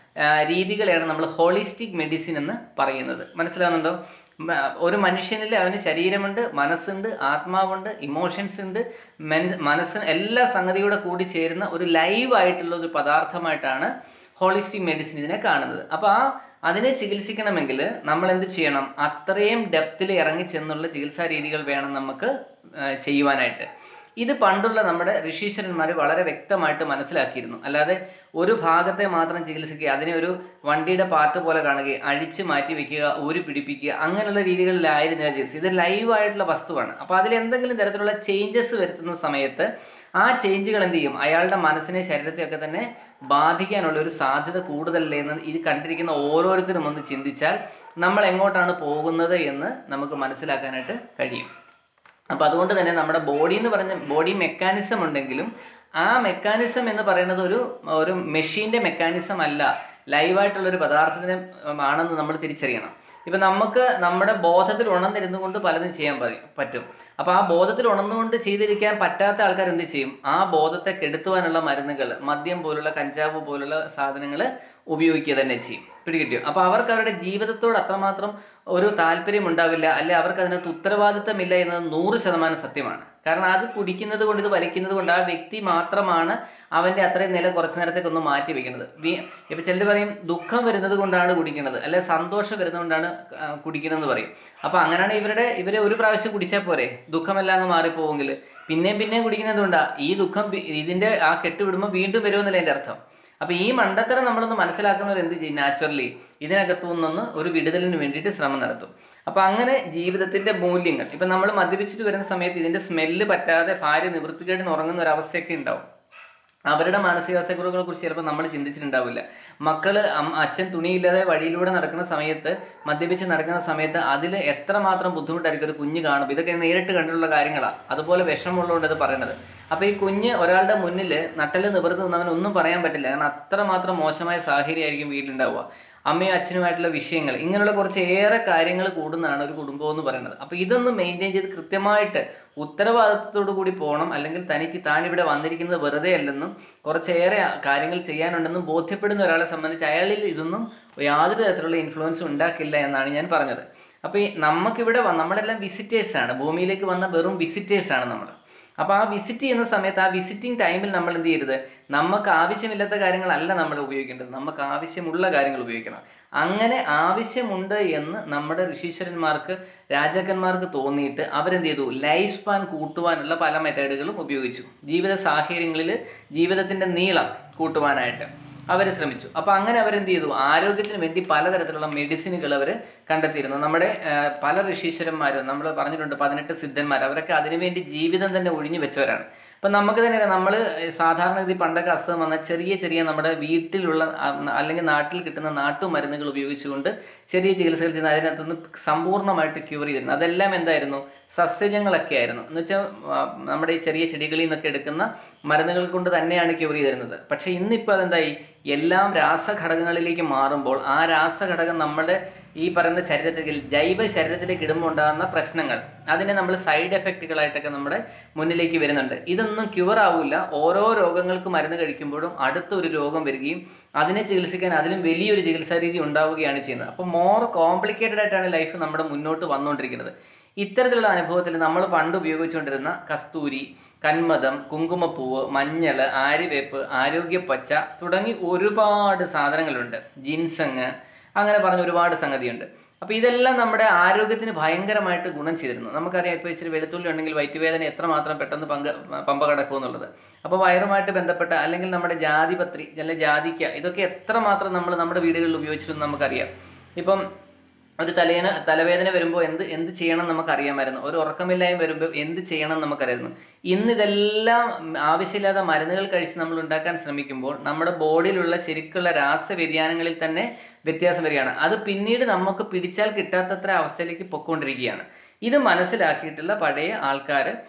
ആ, രീതികളെയാണ് നമ്മൾ ഹോളിസ്റ്റിക് മെഡിസിൻ എന്ന് പറയുന്നത് മനസ്സിലാവുന്നുണ്ടോ മ- ഒരു മനുഷ്യനിൽ അവന് ശരീരമുണ്ട് മനസ്സുണ്ട് ആത്മാവുണ്ട് ഇമോഷൻസ് ഉണ്ട് മെൻ മനസ്സ് എല്ലാ സംഗതിയൂടെ കൂടി ചേരുന്ന ഒരു ലൈവ് ആയിട്ടുള്ള ഒരു പദാർത്ഥമായിട്ടാണ് ഹോളിസ്റ്റിക് മെഡിസിൻ ഇതിനെ കാണുന്നത് അപ്പോൾ ആ അതിനെ ചികിത്സിക്കണമെങ്കിൽ നമ്മൾ എന്ത് ചെയ്യണം അത്രയും ഡെപ്തിൽ ഇറങ്ങി ചെന്നുള്ള ചികിത്സാ രീതികൾ വേണം നമുക്ക് ആ, ചെയ്യുവാനായിട്ട് ഇത് പണ്ടുള്ള നമ്മുടെ ഋഷീശ്വരന്മാർ വളരെ വ്യക്തമായിട്ട് മനസ്സിലാക്കിയിരുന്നു അല്ലാതെ ഒരു ഭാഗത്തെ മാത്രം ചികിത്സിക്കുക അതിനെ ഒരു വണ്ടിയുടെ പാർട്ട് പോലെ കാണുകയും അഴിച്ച് മാറ്റി വെക്കുക ഊരി പിടിപ്പിക്കുക അങ്ങനെയുള്ള രീതികളിലായിരുന്നില്ല ചികിത്സ ഇത് ലൈവായിട്ടുള്ള വസ്തുവാണ് അപ്പോൾ അതിൽ എന്തെങ്കിലും തരത്തിലുള്ള ചേഞ്ചസ് വരുത്തുന്ന സമയത്ത് ആ ചേഞ്ചുകൾ എന്ത് ചെയ്യും അയാളുടെ മനസ്സിനെ ശരീരത്തെയൊക്കെ തന്നെ ബാധിക്കാനുള്ള ഒരു സാധ്യത കൂടുതലല്ലേ എന്ന് ഇത് കണ്ടിരിക്കുന്ന ഓരോരുത്തരും ഒന്ന് ചിന്തിച്ചാൽ നമ്മൾ എങ്ങോട്ടാണ് പോകുന്നത് എന്ന് നമുക്ക് മനസ്സിലാക്കാനായിട്ട് കഴിയും അപ്പോൾ അതുകൊണ്ട് തന്നെ നമ്മുടെ ബോഡി എന്ന് പറഞ്ഞ ബോഡി മെക്കാനിസം ഉണ്ടെങ്കിലും ആ മെക്കാനിസം എന്ന് പറയുന്നത് ഒരു ഒരു മെഷീൻ്റെ മെക്കാനിസം അല്ല ലൈവായിട്ടുള്ള ഒരു പദാർത്ഥത്തിന് ആണെന്ന് നമ്മൾ തിരിച്ചറിയണം ഇപ്പം നമുക്ക് നമ്മുടെ ബോധത്തിൽ ഉണർന്നിരുന്നു കൊണ്ട് പലതും ചെയ്യാൻ പറയും പറ്റും അപ്പോൾ ആ ബോധത്തിൽ ഉണർന്നുകൊണ്ട് ചെയ്തിരിക്കാൻ പറ്റാത്ത ആൾക്കാർ എന്ത് ചെയ്യും ആ ബോധത്തെ കെടുത്തുവാനുള്ള മരുന്നുകൾ മദ്യം പോലുള്ള കഞ്ചാവ് പോലുള്ള സാധനങ്ങൾ ഉപയോഗിക്കുക തന്നെ ചെയ്യും പിടികിട്ടിയോ അപ്പോൾ അവർക്ക് അവരുടെ ജീവിതത്തോട് അത്രമാത്രം ഒരു താല്പര്യം ഉണ്ടാവില്ല അല്ലെ അവർക്ക് അതിനകത്ത് ഉത്തരവാദിത്തമില്ല എന്നത് നൂറ് ശതമാനം സത്യമാണ് കാരണം അത് കുടിക്കുന്നത് കൊണ്ട് ഇത് വലിക്കുന്നത് കൊണ്ട് ആ വ്യക്തി മാത്രമാണ് അവൻ്റെ അത്രയും നില കുറച്ച് നേരത്തേക്ക് ഒന്ന് മാറ്റി വെക്കുന്നത് വി- ഇപ്പൊ ചിലർ പറയും ദുഃഖം വരുന്നത് കൊണ്ടാണ് കുടിക്കുന്നത് അല്ലെ സന്തോഷം വരുന്നത് കൊണ്ടാണ് ആ, കുടിക്കുന്നതെന്ന് പറയും അപ്പൊ അങ്ങനെയാണ് ഇവരുടെ ഇവരെ ഒരു പ്രാവശ്യം കുടിച്ചാൽ പോരെ ദുഃഖമെല്ലാം അങ്ങ് മാറിപ്പോവെങ്കിൽ പിന്നെയും പിന്നെയും കുടിക്കുന്നത് കൊണ്ടാ ഈ ദുഃഖം പി- ഇതിന്റെ ആ കെട്ട് വിടുമ്പോൾ വീണ്ടും വരുമെന്നല്ല എൻ്റെ അർത്ഥം അപ്പൊ ഈ മണ്ടത്തരം നമ്മളൊന്ന് മനസ്സിലാക്കുന്നവർ എന്ത് ചെയ്യും നാച്ചുറലി ഇതിനകത്തു നിന്നൊന്ന് ഒരു വിടുതലിന് വേണ്ടിയിട്ട് ശ്രമം നടത്തും അപ്പൊ അങ്ങനെ ജീവിതത്തിന്റെ മൂല്യങ്ങൾ ഇപ്പൊ നമ്മൾ മദ്യപിച്ചിട്ട് വരുന്ന സമയത്ത് ഇതിന്റെ സ്മെല്ല് പറ്റാതെ ഭാര്യ നിവൃത്തികേടിന് ഉറങ്ങുന്ന ഒരു അവസ്ഥയൊക്കെ ഉണ്ടാവും അവരുടെ മാനസികാവസ്ഥകളെ കുറിച്ച് ചിലപ്പോൾ നമ്മൾ ചിന്തിച്ചിട്ടുണ്ടാവില്ല മക്കള് അം- അച്ഛൻ തുണിയില്ലാതെ വഴിയിലൂടെ നടക്കുന്ന സമയത്ത് മദ്യപിച്ച് നടക്കുന്ന സമയത്ത് അതിൽ എത്രമാത്രം ബുദ്ധിമുട്ടായിരിക്കും ഒരു കുഞ്ഞ് കാണും ഇതൊക്കെ നേരിട്ട് കണ്ടിട്ടുള്ള കാര്യങ്ങളാണ് അതുപോലെ വിഷമമുള്ളതുകൊണ്ട് അത് പറയണത് അപ്പോൾ ഈ കുഞ്ഞ് ഒരാളുടെ മുന്നിൽ നട്ടല് നിവർത്ത് നിന്നവൻ ഒന്നും പറയാൻ പറ്റില്ല കാരണം അത്രമാത്രം മോശമായ സാഹചര്യമായിരിക്കും വീട്ടിലുണ്ടാവുക അമ്മയും അച്ഛനുമായിട്ടുള്ള വിഷയങ്ങൾ ഇങ്ങനെയുള്ള കുറച്ച് ഏറെ കാര്യങ്ങൾ കൂടുന്നതാണ് ഒരു കുടുംബം എന്ന് പറയുന്നത് അപ്പോൾ ഇതൊന്ന് മെയിൻറ്റെയിൻ ചെയ്ത് കൃത്യമായിട്ട് ഉത്തരവാദിത്തത്തോടു കൂടി പോകണം അല്ലെങ്കിൽ തനിക്ക് താൻ ഇവിടെ വന്നിരിക്കുന്നത് വെറുതെ അല്ലെന്നും കുറച്ചേറെ കാര്യങ്ങൾ ചെയ്യാനുണ്ടെന്നും ബോധ്യപ്പെടുന്ന ഒരാളെ സംബന്ധിച്ച് അയാളിൽ ഇതൊന്നും യാതൊരു തരത്തിലുള്ള ഇൻഫ്ലുവൻസും ഉണ്ടാക്കില്ല എന്നാണ് ഞാൻ പറഞ്ഞത് അപ്പോൾ ഈ നമുക്കിവിടെ വ- നമ്മളെല്ലാം വിസിറ്റേഴ്സാണ് ഭൂമിയിലേക്ക് വന്ന വെറും വിസിറ്റേഴ്സാണ് നമ്മൾ അപ്പോൾ ആ വിസിറ്റ് ചെയ്യുന്ന സമയത്ത് ആ വിസിറ്റിംഗ് ടൈമിൽ നമ്മൾ എന്ത് ചെയ്യരുത് നമുക്ക് ആവശ്യമില്ലാത്ത കാര്യങ്ങളല്ല നമ്മൾ ഉപയോഗിക്കേണ്ടത് നമുക്ക് ആവശ്യമുള്ള കാര്യങ്ങൾ ഉപയോഗിക്കണം അങ്ങനെ ആവശ്യമുണ്ട് എന്ന് നമ്മുടെ ഋഷീശ്വരന്മാർക്ക് രാജാക്കന്മാർക്ക് തോന്നിയിട്ട് അവരെന്ത് ചെയ്തു ലൈഫ് സ്പാൻ കൂട്ടുവാനുള്ള പല മെത്തേഡുകളും ഉപയോഗിച്ചു ജീവിത സാഹചര്യങ്ങളിൽ ജീവിതത്തിൻ്റെ നീളം കൂട്ടുവാനായിട്ട് അവർ ശ്രമിച്ചു അപ്പോൾ അങ്ങനെ അവരെന്ത് ചെയ്തു ആരോഗ്യത്തിന് വേണ്ടി പലതരത്തിലുള്ള മെഡിസിനുകൾ അവർ കണ്ടെത്തിയിരുന്നു നമ്മുടെ ആ, പല ഋഷീശ്വരന്മാരും നമ്മൾ പറഞ്ഞിട്ടുണ്ട് പതിനെട്ട് സിദ്ധന്മാർ അവരൊക്കെ അതിനുവേണ്ടി ജീവിതം തന്നെ ഒഴിഞ്ഞു വെച്ചവരാണ് അപ്പം നമുക്ക് തന്നെ നമ്മൾ സാധാരണ ഗതി പണ്ടൊക്കെ അസുഖം വന്ന ചെറിയ ചെറിയ നമ്മുടെ വീട്ടിലുള്ള ആ, അല്ലെങ്കിൽ നാട്ടിൽ കിട്ടുന്ന നാട്ടുമരുന്നുകൾ ഉപയോഗിച്ചുകൊണ്ട് ചെറിയ ചികിത്സകൾ ചെയ്യുന്ന അതിനകത്തുനിന്ന് സമ്പൂർണ്ണമായിട്ട് ക്യൂർ ചെയ്തിരുന്നു അതെല്ലാം എന്തായിരുന്നു സസ്യജങ്ങളൊക്കെ ആയിരുന്നു എന്ന് വെച്ചാൽ ആ, നമ്മുടെ ഈ ചെറിയ ചെടികളിൽ നിന്നൊക്കെ എടുക്കുന്ന മരുന്നുകൾ കൊണ്ട് തന്നെയാണ് ക്യൂർ ചെയ്തിരുന്നത് പക്ഷേ ഇന്നിപ്പോൾ അതെന്തായി എല്ലാം രാസഘടകങ്ങളിലേക്ക് മാറുമ്പോൾ ആ രാസഘടകം നമ്മുടെ ഈ പറയുന്ന ശരീരത്തിൽ ജൈവ ശരീരത്തിലേക്ക് ഇടുമ്പോൾ ഉണ്ടാകുന്ന പ്രശ്നങ്ങൾ അതിനെ നമ്മൾ സൈഡ് എഫക്റ്റുകളായിട്ടൊക്കെ നമ്മുടെ മുന്നിലേക്ക് വരുന്നുണ്ട് ഇതൊന്നും ക്യൂർ ആവില്ല ഓരോ രോഗങ്ങൾക്ക് മരുന്ന് കഴിക്കുമ്പോഴും അടുത്തൊരു രോഗം വരികയും അതിനെ ചികിത്സിക്കാൻ അതിലും വലിയൊരു ചികിത്സാ രീതി ഉണ്ടാവുകയാണ് ചെയ്യുന്നത് അപ്പോൾ മോർ കോംപ്ലിക്കേറ്റഡ് ആയിട്ടാണ് ലൈഫ് നമ്മുടെ മുന്നോട്ട് വന്നുകൊണ്ടിരിക്കുന്നത് ഇത്തരത്തിലുള്ള അനുഭവത്തിൽ നമ്മൾ പണ്ട് ഉപയോഗിച്ചുകൊണ്ടിരുന്ന കസ്തൂരി കന്മദം കുങ്കുമപ്പൂവ് മഞ്ഞൾ ആര്യവേപ്പ് ആരോഗ്യപ്പച്ച തുടങ്ങി ഒരുപാട് സാധനങ്ങളുണ്ട് ജിൻസങ് അങ്ങനെ പറഞ്ഞ ഒരുപാട് സംഗതിയുണ്ട് അപ്പോൾ ഇതെല്ലാം നമ്മുടെ ആരോഗ്യത്തിന് ഭയങ്കരമായിട്ട് ഗുണം ചെയ്തിരുന്നു നമുക്കറിയാം ഇപ്പോൾ ഇച്ചിരി വെളുത്തുള്ളി ഉണ്ടെങ്കിൽ വയറ്റുവേദന എത്രമാത്രം പെട്ടെന്ന് പങ്ക് പമ്പ കടക്കും എന്നുള്ളത് അപ്പോൾ വയറുമായിട്ട് ബന്ധപ്പെട്ട അല്ലെങ്കിൽ നമ്മുടെ ജാതിപത്രി അല്ലെങ്കിൽ ജാതിക്ക ഇതൊക്കെ എത്രമാത്രം നമ്മൾ നമ്മുടെ വീടുകളിൽ ഉപയോഗിച്ചിരുന്നു നമുക്കറിയാം ഇപ്പം ഒരു തലേന തലവേദന വരുമ്പോൾ എന്ത് എന്ത് ചെയ്യണം എന്ന് നമുക്കറിയാമായിരുന്നു ഒരു ഉറക്കമില്ലായ്മ വരുമ്പോൾ എന്ത് ചെയ്യണം എന്ന് നമുക്കറിയായിരുന്നു ഇന്ന് ഇതെല്ലാം ആവശ്യമില്ലാത്ത മരുന്നുകൾ കഴിച്ച് നമ്മൾ ഉണ്ടാക്കാൻ ശ്രമിക്കുമ്പോൾ നമ്മുടെ ബോഡിയിലുള്ള ശരിക്കുള്ള രാസവ്യതിയാനങ്ങളിൽ തന്നെ വ്യത്യാസം വരികയാണ് അത് പിന്നീട് നമുക്ക് പിടിച്ചാൽ കിട്ടാത്തത്ര അവസ്ഥയിലേക്ക് പൊയ്ക്കൊണ്ടിരിക്കുകയാണ് ഇത് മനസ്സിലാക്കിയിട്ടുള്ള പഴയ ആൾക്കാർ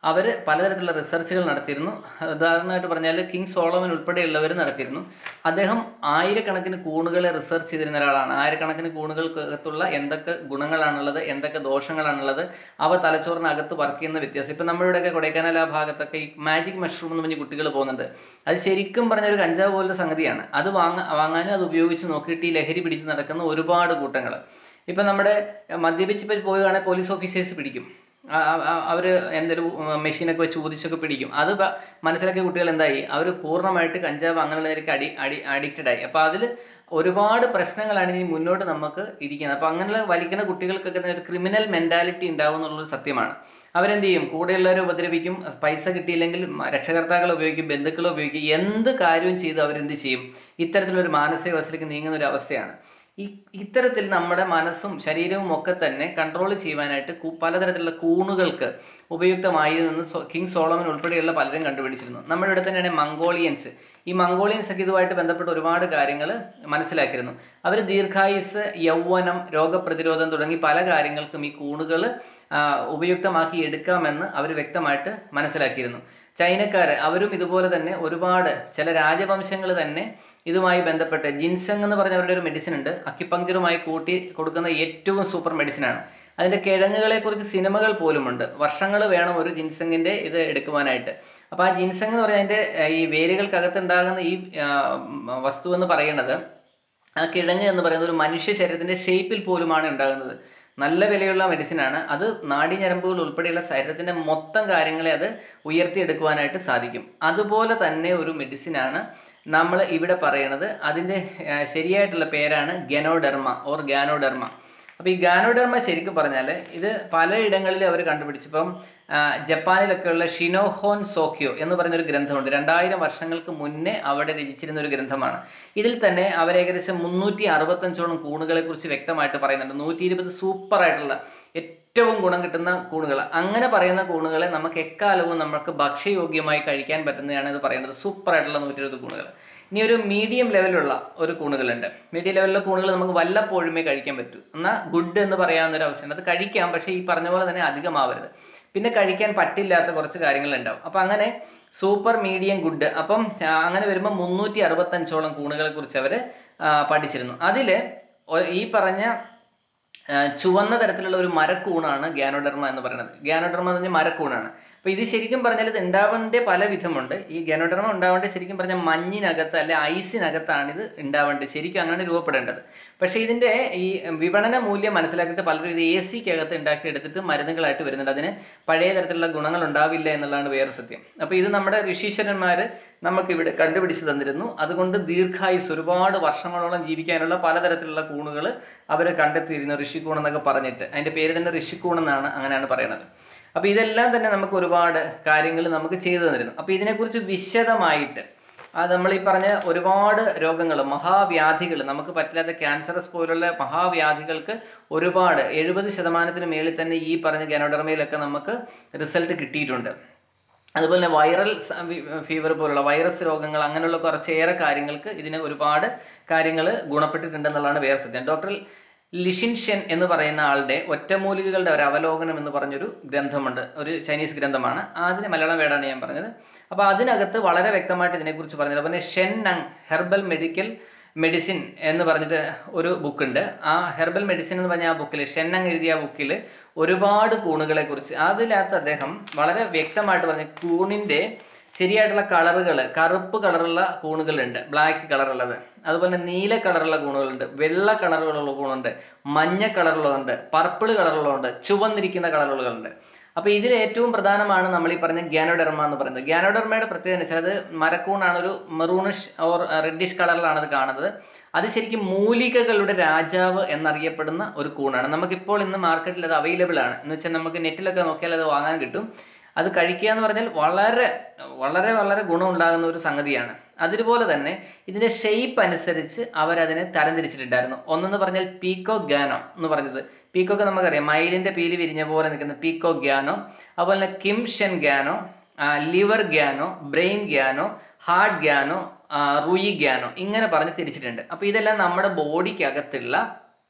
അവർ പലതരത്തിലുള്ള റിസർച്ചുകൾ നടത്തിയിരുന്നു ഉദാഹരണമായിട്ട് പറഞ്ഞാൽ കിങ് സോളമൻ ഉൾപ്പെടെയുള്ളവർ നടത്തിയിരുന്നു അദ്ദേഹം ആയിരക്കണക്കിന് കൂണുകളെ റിസർച്ച് ചെയ്തിരുന്ന ഒരാളാണ് ആയിരക്കണക്കിന് കൂണുകൾക്കകത്തുള്ള എന്തൊക്കെ ഗുണങ്ങളാണുള്ളത് എന്തൊക്കെ ദോഷങ്ങളാണുള്ളത് അവ തലച്ചോറിനകത്ത് വർക്ക് ചെയ്യുന്ന വ്യത്യാസം ഇപ്പം നമ്മളിവിടെയൊക്കെ കൊടൈക്കനാൽ ആ ഭാഗത്തൊക്കെ ഈ മാജിക് മഷ്റൂം എന്ന് പറഞ്ഞ് കുട്ടികൾ പോകുന്നുണ്ട് അത് ശരിക്കും പറഞ്ഞ ഒരു കഞ്ചാവ് പോലത്തെ സംഗതിയാണ് അത് വാങ്ങ വാങ്ങാനും അത് ഉപയോഗിച്ച് നോക്കിയിട്ട് ഈ ലഹരി പിടിച്ച് നടക്കുന്ന ഒരുപാട് കൂട്ടങ്ങൾ ഇപ്പം നമ്മുടെ മദ്യപിച്ച് ഇപ്പോൾ പോവുകയാണെങ്കിൽ പോലീസ് ഓഫീസേഴ്സ് പിടിക്കും അവർ എന്തൊരു മെഷീനൊക്കെ വെച്ച് ഊതിച്ചൊക്കെ പിടിക്കും അത് ബ- മനസ്സിലാക്കിയ കുട്ടികൾ എന്തായി അവർ പൂർണ്ണമായിട്ട് കഞ്ചാവ് അങ്ങനെയുള്ളതിലേക്ക് അടി അടി അഡിക്റ്റഡ് ആയി അപ്പോൾ അതിൽ ഒരുപാട് പ്രശ്നങ്ങളാണ് ഇനി മുന്നോട്ട് നമുക്ക് ഇരിക്കുന്നത് അപ്പോൾ അങ്ങനെയുള്ള വലിക്കുന്ന കുട്ടികൾക്കൊക്കെ തന്നെ ഒരു ക്രിമിനൽ മെൻറ്റാലിറ്റി ഉണ്ടാവും എന്നുള്ളൊരു സത്യമാണ് അവരെന്ത് ചെയ്യും കൂടെയുള്ളവരെ ഉപദ്രവിക്കും പൈസ കിട്ടിയില്ലെങ്കിൽ മ- രക്ഷകർത്താക്കളെ ഉപയോഗിക്കും ബന്ധുക്കളെ ഉപയോഗിക്കും എന്ത് കാര്യവും ചെയ്ത് അവരെന്ത് ചെയ്യും ഇത്തരത്തിലൊരു മാനസികാവസ്ഥയിലേക്ക് നീങ്ങുന്ന ഒരു അവസ്ഥയാണ് ഈ ഇത്തരത്തിൽ നമ്മുടെ മനസ്സും ശരീരവും ഒക്കെ തന്നെ കൺട്രോൾ ചെയ്യുവാനായിട്ട് കു- പലതരത്തിലുള്ള കൂണുകൾക്ക് ഉപയുക്തമായി എന്ന് സോ- കിങ് സോളമൻ ഉൾപ്പെടെയുള്ള പലരും കണ്ടുപിടിച്ചിരുന്നു നമ്മുടെ ഇവിടെ തന്നെയാണ് മംഗോളിയൻസ് ഈ മംഗോളിയൻസ് ഒക്കെ ഇതുമായിട്ട് ബന്ധപ്പെട്ട ഒരുപാട് കാര്യങ്ങൾ മനസ്സിലാക്കിയിരുന്നു അവർ ദീർഘായുസ് യൗവനം രോഗപ്രതിരോധം തുടങ്ങി പല കാര്യങ്ങൾക്കും ഈ കൂണുകൾ ഉപയുക്തമാക്കി എടുക്കാമെന്ന് അവർ വ്യക്തമായിട്ട് മനസ്സിലാക്കിയിരുന്നു ചൈനക്കാർ അവരും ഇതുപോലെ തന്നെ ഒരുപാട് ചില രാജവംശങ്ങൾ തന്നെ ഇതുമായി ബന്ധപ്പെട്ട് ജിൻസങ് എന്ന് പറഞ്ഞ അവരുടെ ഒരു മെഡിസിൻ ഉണ്ട് അക്കിപ്പങ്ചറുമായി കൂട്ടി കൊടുക്കുന്ന ഏറ്റവും സൂപ്പർ മെഡിസിനാണ് അതിൻ്റെ കിഴങ്ങുകളെക്കുറിച്ച് സിനിമകൾ പോലുമുണ്ട് വർഷങ്ങൾ വേണം ഒരു ജിൻസങ്ങിൻ്റെ ഇത് എടുക്കുവാനായിട്ട് അപ്പോൾ ആ ജിൻസങ് എന്ന് പറഞ്ഞാൽ അതിൻ്റെ ഈ വേരുകൾക്കകത്തുണ്ടാകുന്ന ഈ ആ, വസ്തു എന്ന് പറയുന്നത് ആ കിഴങ്ങ് എന്ന് പറയുന്നത് ഒരു മനുഷ്യ ശരീരത്തിൻ്റെ ഷേപ്പിൽ പോലുമാണ് ഉണ്ടാകുന്നത് നല്ല വിലയുള്ള മെഡിസിനാണ് അത് നാഡീഞരമ്പുകൾ ഉൾപ്പെടെയുള്ള ശരീരത്തിൻ്റെ മൊത്തം കാര്യങ്ങളെ അത് ഉയർത്തിയെടുക്കുവാനായിട്ട് സാധിക്കും അതുപോലെ തന്നെ ഒരു മെഡിസിനാണ് നമ്മൾ ഇവിടെ പറയുന്നത് അതിൻ്റെ ആ, ശരിയായിട്ടുള്ള പേരാണ് ഗനോഡെർമ ഓർ ഗാനോഡെർമ അപ്പോൾ ഈ ഗാനോഡെർമ ശരിക്കും പറഞ്ഞാൽ ഇത് പലയിടങ്ങളിലും അവർ കണ്ടുപിടിച്ചു ഇപ്പം ആ, ജപ്പാനിലൊക്കെയുള്ള ഷിനോഹോൻ സോക്യോ എന്ന് പറയുന്ന ഒരു ഗ്രന്ഥമുണ്ട് രണ്ടായിരം വർഷങ്ങൾക്ക് മുന്നേ അവിടെ രചിച്ചിരുന്ന ഒരു ഗ്രന്ഥമാണ് ഇതിൽ തന്നെ അവർ ഏകദേശം മുന്നൂറ്റി അറുപത്തഞ്ചോളം കൂണുകളെ കുറിച്ച് വ്യക്തമായിട്ട് പറയുന്നുണ്ട് നൂറ്റി ഇരുപത് സൂപ്പറായിട്ടുള്ള ഏറ്റവും ഗുണം കിട്ടുന്ന കൂണുകൾ അങ്ങനെ പറയുന്ന കൂണുകളെ നമുക്ക് എക്കാലവും നമുക്ക് ഭക്ഷ്യയോഗ്യമായി കഴിക്കാൻ പറ്റുന്നതാണ് ഇത് പറയുന്നത് സൂപ്പറായിട്ടുള്ള നൂറ്റി ഇരുപത് കൂണുകൾ ഇനി ഒരു മീഡിയം ലെവലുള്ള ഒരു കൂണുകളുണ്ട് മീഡിയം ലെവലിലെ കൂണുകൾ നമുക്ക് വല്ലപ്പോഴുമേ കഴിക്കാൻ പറ്റൂ എന്നാൽ ഗുഡ് എന്ന് പറയാവുന്ന ഒരു അവസ്ഥയുണ്ട് അത് കഴിക്കാം പക്ഷേ ഈ പറഞ്ഞ പോലെ തന്നെ അധികമാവരുത് പിന്നെ കഴിക്കാൻ പറ്റില്ലാത്ത കുറച്ച് കാര്യങ്ങളുണ്ടാവും അപ്പം അങ്ങനെ സൂപ്പർ മീഡിയം ഗുഡ് അപ്പം ആ, അങ്ങനെ വരുമ്പോൾ മുന്നൂറ്റി അറുപത്തഞ്ചോളം കൂണുകളെ കുറിച്ച് അവർ പഠിച്ചിരുന്നു അതിൽ ഈ പറഞ്ഞ ആ, ചുവന്ന തരത്തിലുള്ള ഒരു മരക്കൂണാണ് ഗ്യാനോഡർമ എന്ന് പറയുന്നത് ഗ്യാനോഡർമ എന്ന് പറഞ്ഞാൽ മരക്കൂണാണ് അപ്പോൾ ഇത് ശരിക്കും പറഞ്ഞാൽ ഇത് ഉണ്ടാവേണ്ട പല വിധമുണ്ട് ഈ ഗ്യാനോഡർമ ഉണ്ടാവേണ്ടത് ശരിക്കും പറഞ്ഞാൽ മഞ്ഞിനകത്ത് അല്ലെ ഐസിനകത്താണ് ഇത് ഉണ്ടാവേണ്ടത് ശരിക്കും അങ്ങനെ രൂപപ്പെടേണ്ടത് പക്ഷേ ഇതിൻ്റെ ഈ വിപണന മൂല്യം മനസ്സിലാക്കിയിട്ട് പലരും ഇത് എ സിക്കകത്ത് ഉണ്ടാക്കിയെടുത്തിട്ട് മരുന്നുകളായിട്ട് വരുന്നുണ്ട് അതിന് പഴയ തരത്തിലുള്ള ഗുണങ്ങൾ ഉണ്ടാവില്ല എന്നുള്ളതാണ് വേറെ സത്യം അപ്പോൾ ഇത് നമ്മുടെ ഋഷീശ്വരന്മാർ നമുക്കിവിടെ കണ്ടുപിടിച്ച് തന്നിരുന്നു അതുകൊണ്ട് ദീർഘായുസ് ഒരുപാട് വർഷങ്ങളോളം ജീവിക്കാനുള്ള പലതരത്തിലുള്ള കൂണുകൾ അവർ കണ്ടെത്തിയിരുന്നു ഋഷിക്കൂൺ എന്നൊക്കെ പറഞ്ഞിട്ട് അതിൻ്റെ പേര് തന്നെ ഋഷിക്കൂൺ എന്നാണ് അങ്ങനെയാണ് പറയുന്നത് അപ്പോൾ ഇതെല്ലാം തന്നെ നമുക്ക് ഒരുപാട് കാര്യങ്ങൾ നമുക്ക് ചെയ്തു തന്നിരുന്നു അപ്പോൾ ഇതിനെക്കുറിച്ച് വിശദമായിട്ട് അത് നമ്മൾ ഈ പറഞ്ഞ ഒരുപാട് രോഗങ്ങൾ മഹാവ്യാധികൾ നമുക്ക് പറ്റില്ലാത്ത ക്യാൻസറസ് പോലുള്ള മഹാവ്യാധികൾക്ക് ഒരുപാട് എഴുപത് ശതമാനത്തിന് മേളിൽ തന്നെ ഈ പറഞ്ഞ ഗനോഡർമയിലൊക്കെ നമുക്ക് റിസൾട്ട് കിട്ടിയിട്ടുണ്ട് അതുപോലെ തന്നെ വൈറൽ ഫീവർ പോലുള്ള വൈറസ് രോഗങ്ങൾ അങ്ങനെയുള്ള കുറച്ചേറെ കാര്യങ്ങൾക്ക് ഇതിന് ഒരുപാട് കാര്യങ്ങൾ ഗുണപ്പെട്ടിട്ടുണ്ടെന്നുള്ളതാണ് വേറെ സത്യം ഡോക്ടർ ലിഷിൻഷ്യൻ എന്ന് പറയുന്ന ആളുടെ ഒറ്റമൂലികകളുടെ ഒരു അവലോകനം എന്ന് പറഞ്ഞൊരു ഗ്രന്ഥമുണ്ട് ഒരു ചൈനീസ് ഗ്രന്ഥമാണ് അതിന് മലയാളം വേടാണ് ഞാൻ പറഞ്ഞത് അപ്പോൾ അതിനകത്ത് വളരെ വ്യക്തമായിട്ട് ഇതിനെക്കുറിച്ച് പറഞ്ഞത് അതുപോലെ Shennong herbal medical medicine എന്ന് പറഞ്ഞിട്ട് ഒരു ബുക്കുണ്ട് ആ ഹെർബൽ മെഡിസിൻ എന്ന് പറഞ്ഞ ആ ബുക്കിൽ ഷെന്നങ് എഴുതിയ ആ ബുക്കിൽ ഒരുപാട് കൂണുകളെ കുറിച്ച് അതിനകത്ത് അദ്ദേഹം വളരെ വ്യക്തമായിട്ട് പറഞ്ഞ കൂണിൻ്റെ ശരിയായിട്ടുള്ള കളറുകൾ കറുപ്പ് കളറുള്ള കൂണുകളുണ്ട് ബ്ലാക്ക് കളറുള്ളത് അതുപോലെ തന്നെ നീല കളറുള്ള കൂണുകളുണ്ട് വെള്ള കളറുകളുള്ള കൂണുണ്ട് മഞ്ഞ കളറുള്ളതുണ്ട് പർപ്പിൾ കളറുള്ളതുണ്ട് ചുവന്നിരിക്കുന്ന കളറുകളുണ്ട് അപ്പോൾ ഇതിൽ ഏറ്റവും പ്രധാനമാണ് നമ്മൾ ഈ പറഞ്ഞ ഗ്യാനോഡെർമ എന്ന് പറയുന്നത് ഗ്യാനോഡെർമയുടെ പ്രത്യേകത എന്ന് വെച്ചാൽ അത് മരക്കൂണാണ് ഒരു മെറൂണിഷ് ഓർ റെഡിഷ് കളറിലാണ് അത് കാണുന്നത് അത് ശരിക്കും മൂലികകളുടെ രാജാവ് എന്നറിയപ്പെടുന്ന ഒരു കൂണാണ് നമുക്കിപ്പോൾ ഇന്ന് മാർക്കറ്റിൽ അത് അവൈലബിൾ ആണ് എന്ന് വെച്ചാൽ നമുക്ക് നെറ്റിലൊക്കെ നോക്കിയാൽ അത് വാങ്ങാൻ കിട്ടും അത് കഴിക്കുക എന്ന് പറഞ്ഞാൽ വളരെ വളരെ വളരെ ഗുണമുണ്ടാകുന്ന ഒരു സംഗതിയാണ് അതുപോലെ തന്നെ ഇതിൻ്റെ ഷെയ്പ്പ് അനുസരിച്ച് അവരതിനെ തരംതിരിച്ചിട്ടുണ്ടായിരുന്നു ഒന്നെന്ന് പറഞ്ഞാൽ പീക്കോ ഗാനോ എന്ന് പറഞ്ഞത് പീക്കോക്ക് നമുക്കറിയാം മയിലിൻ്റെ പീലി വിരിഞ്ഞ പോലെ നിൽക്കുന്ന പീക്കോ ഗ്യാനോ അതുപോലെ തന്നെ കിം ഷൻ ഗ്യാനോ ലിവർ ഗ്യാനോ ബ്രെയിൻ ഗ്യാനോ ഹാർട്ട് ഗ്യാനോ റുയി ഗ്യാനോ ഇങ്ങനെ പറഞ്ഞ് തിരിച്ചിട്ടുണ്ട് അപ്പോൾ ഇതെല്ലാം നമ്മുടെ ബോഡിക്കകത്തുള്ള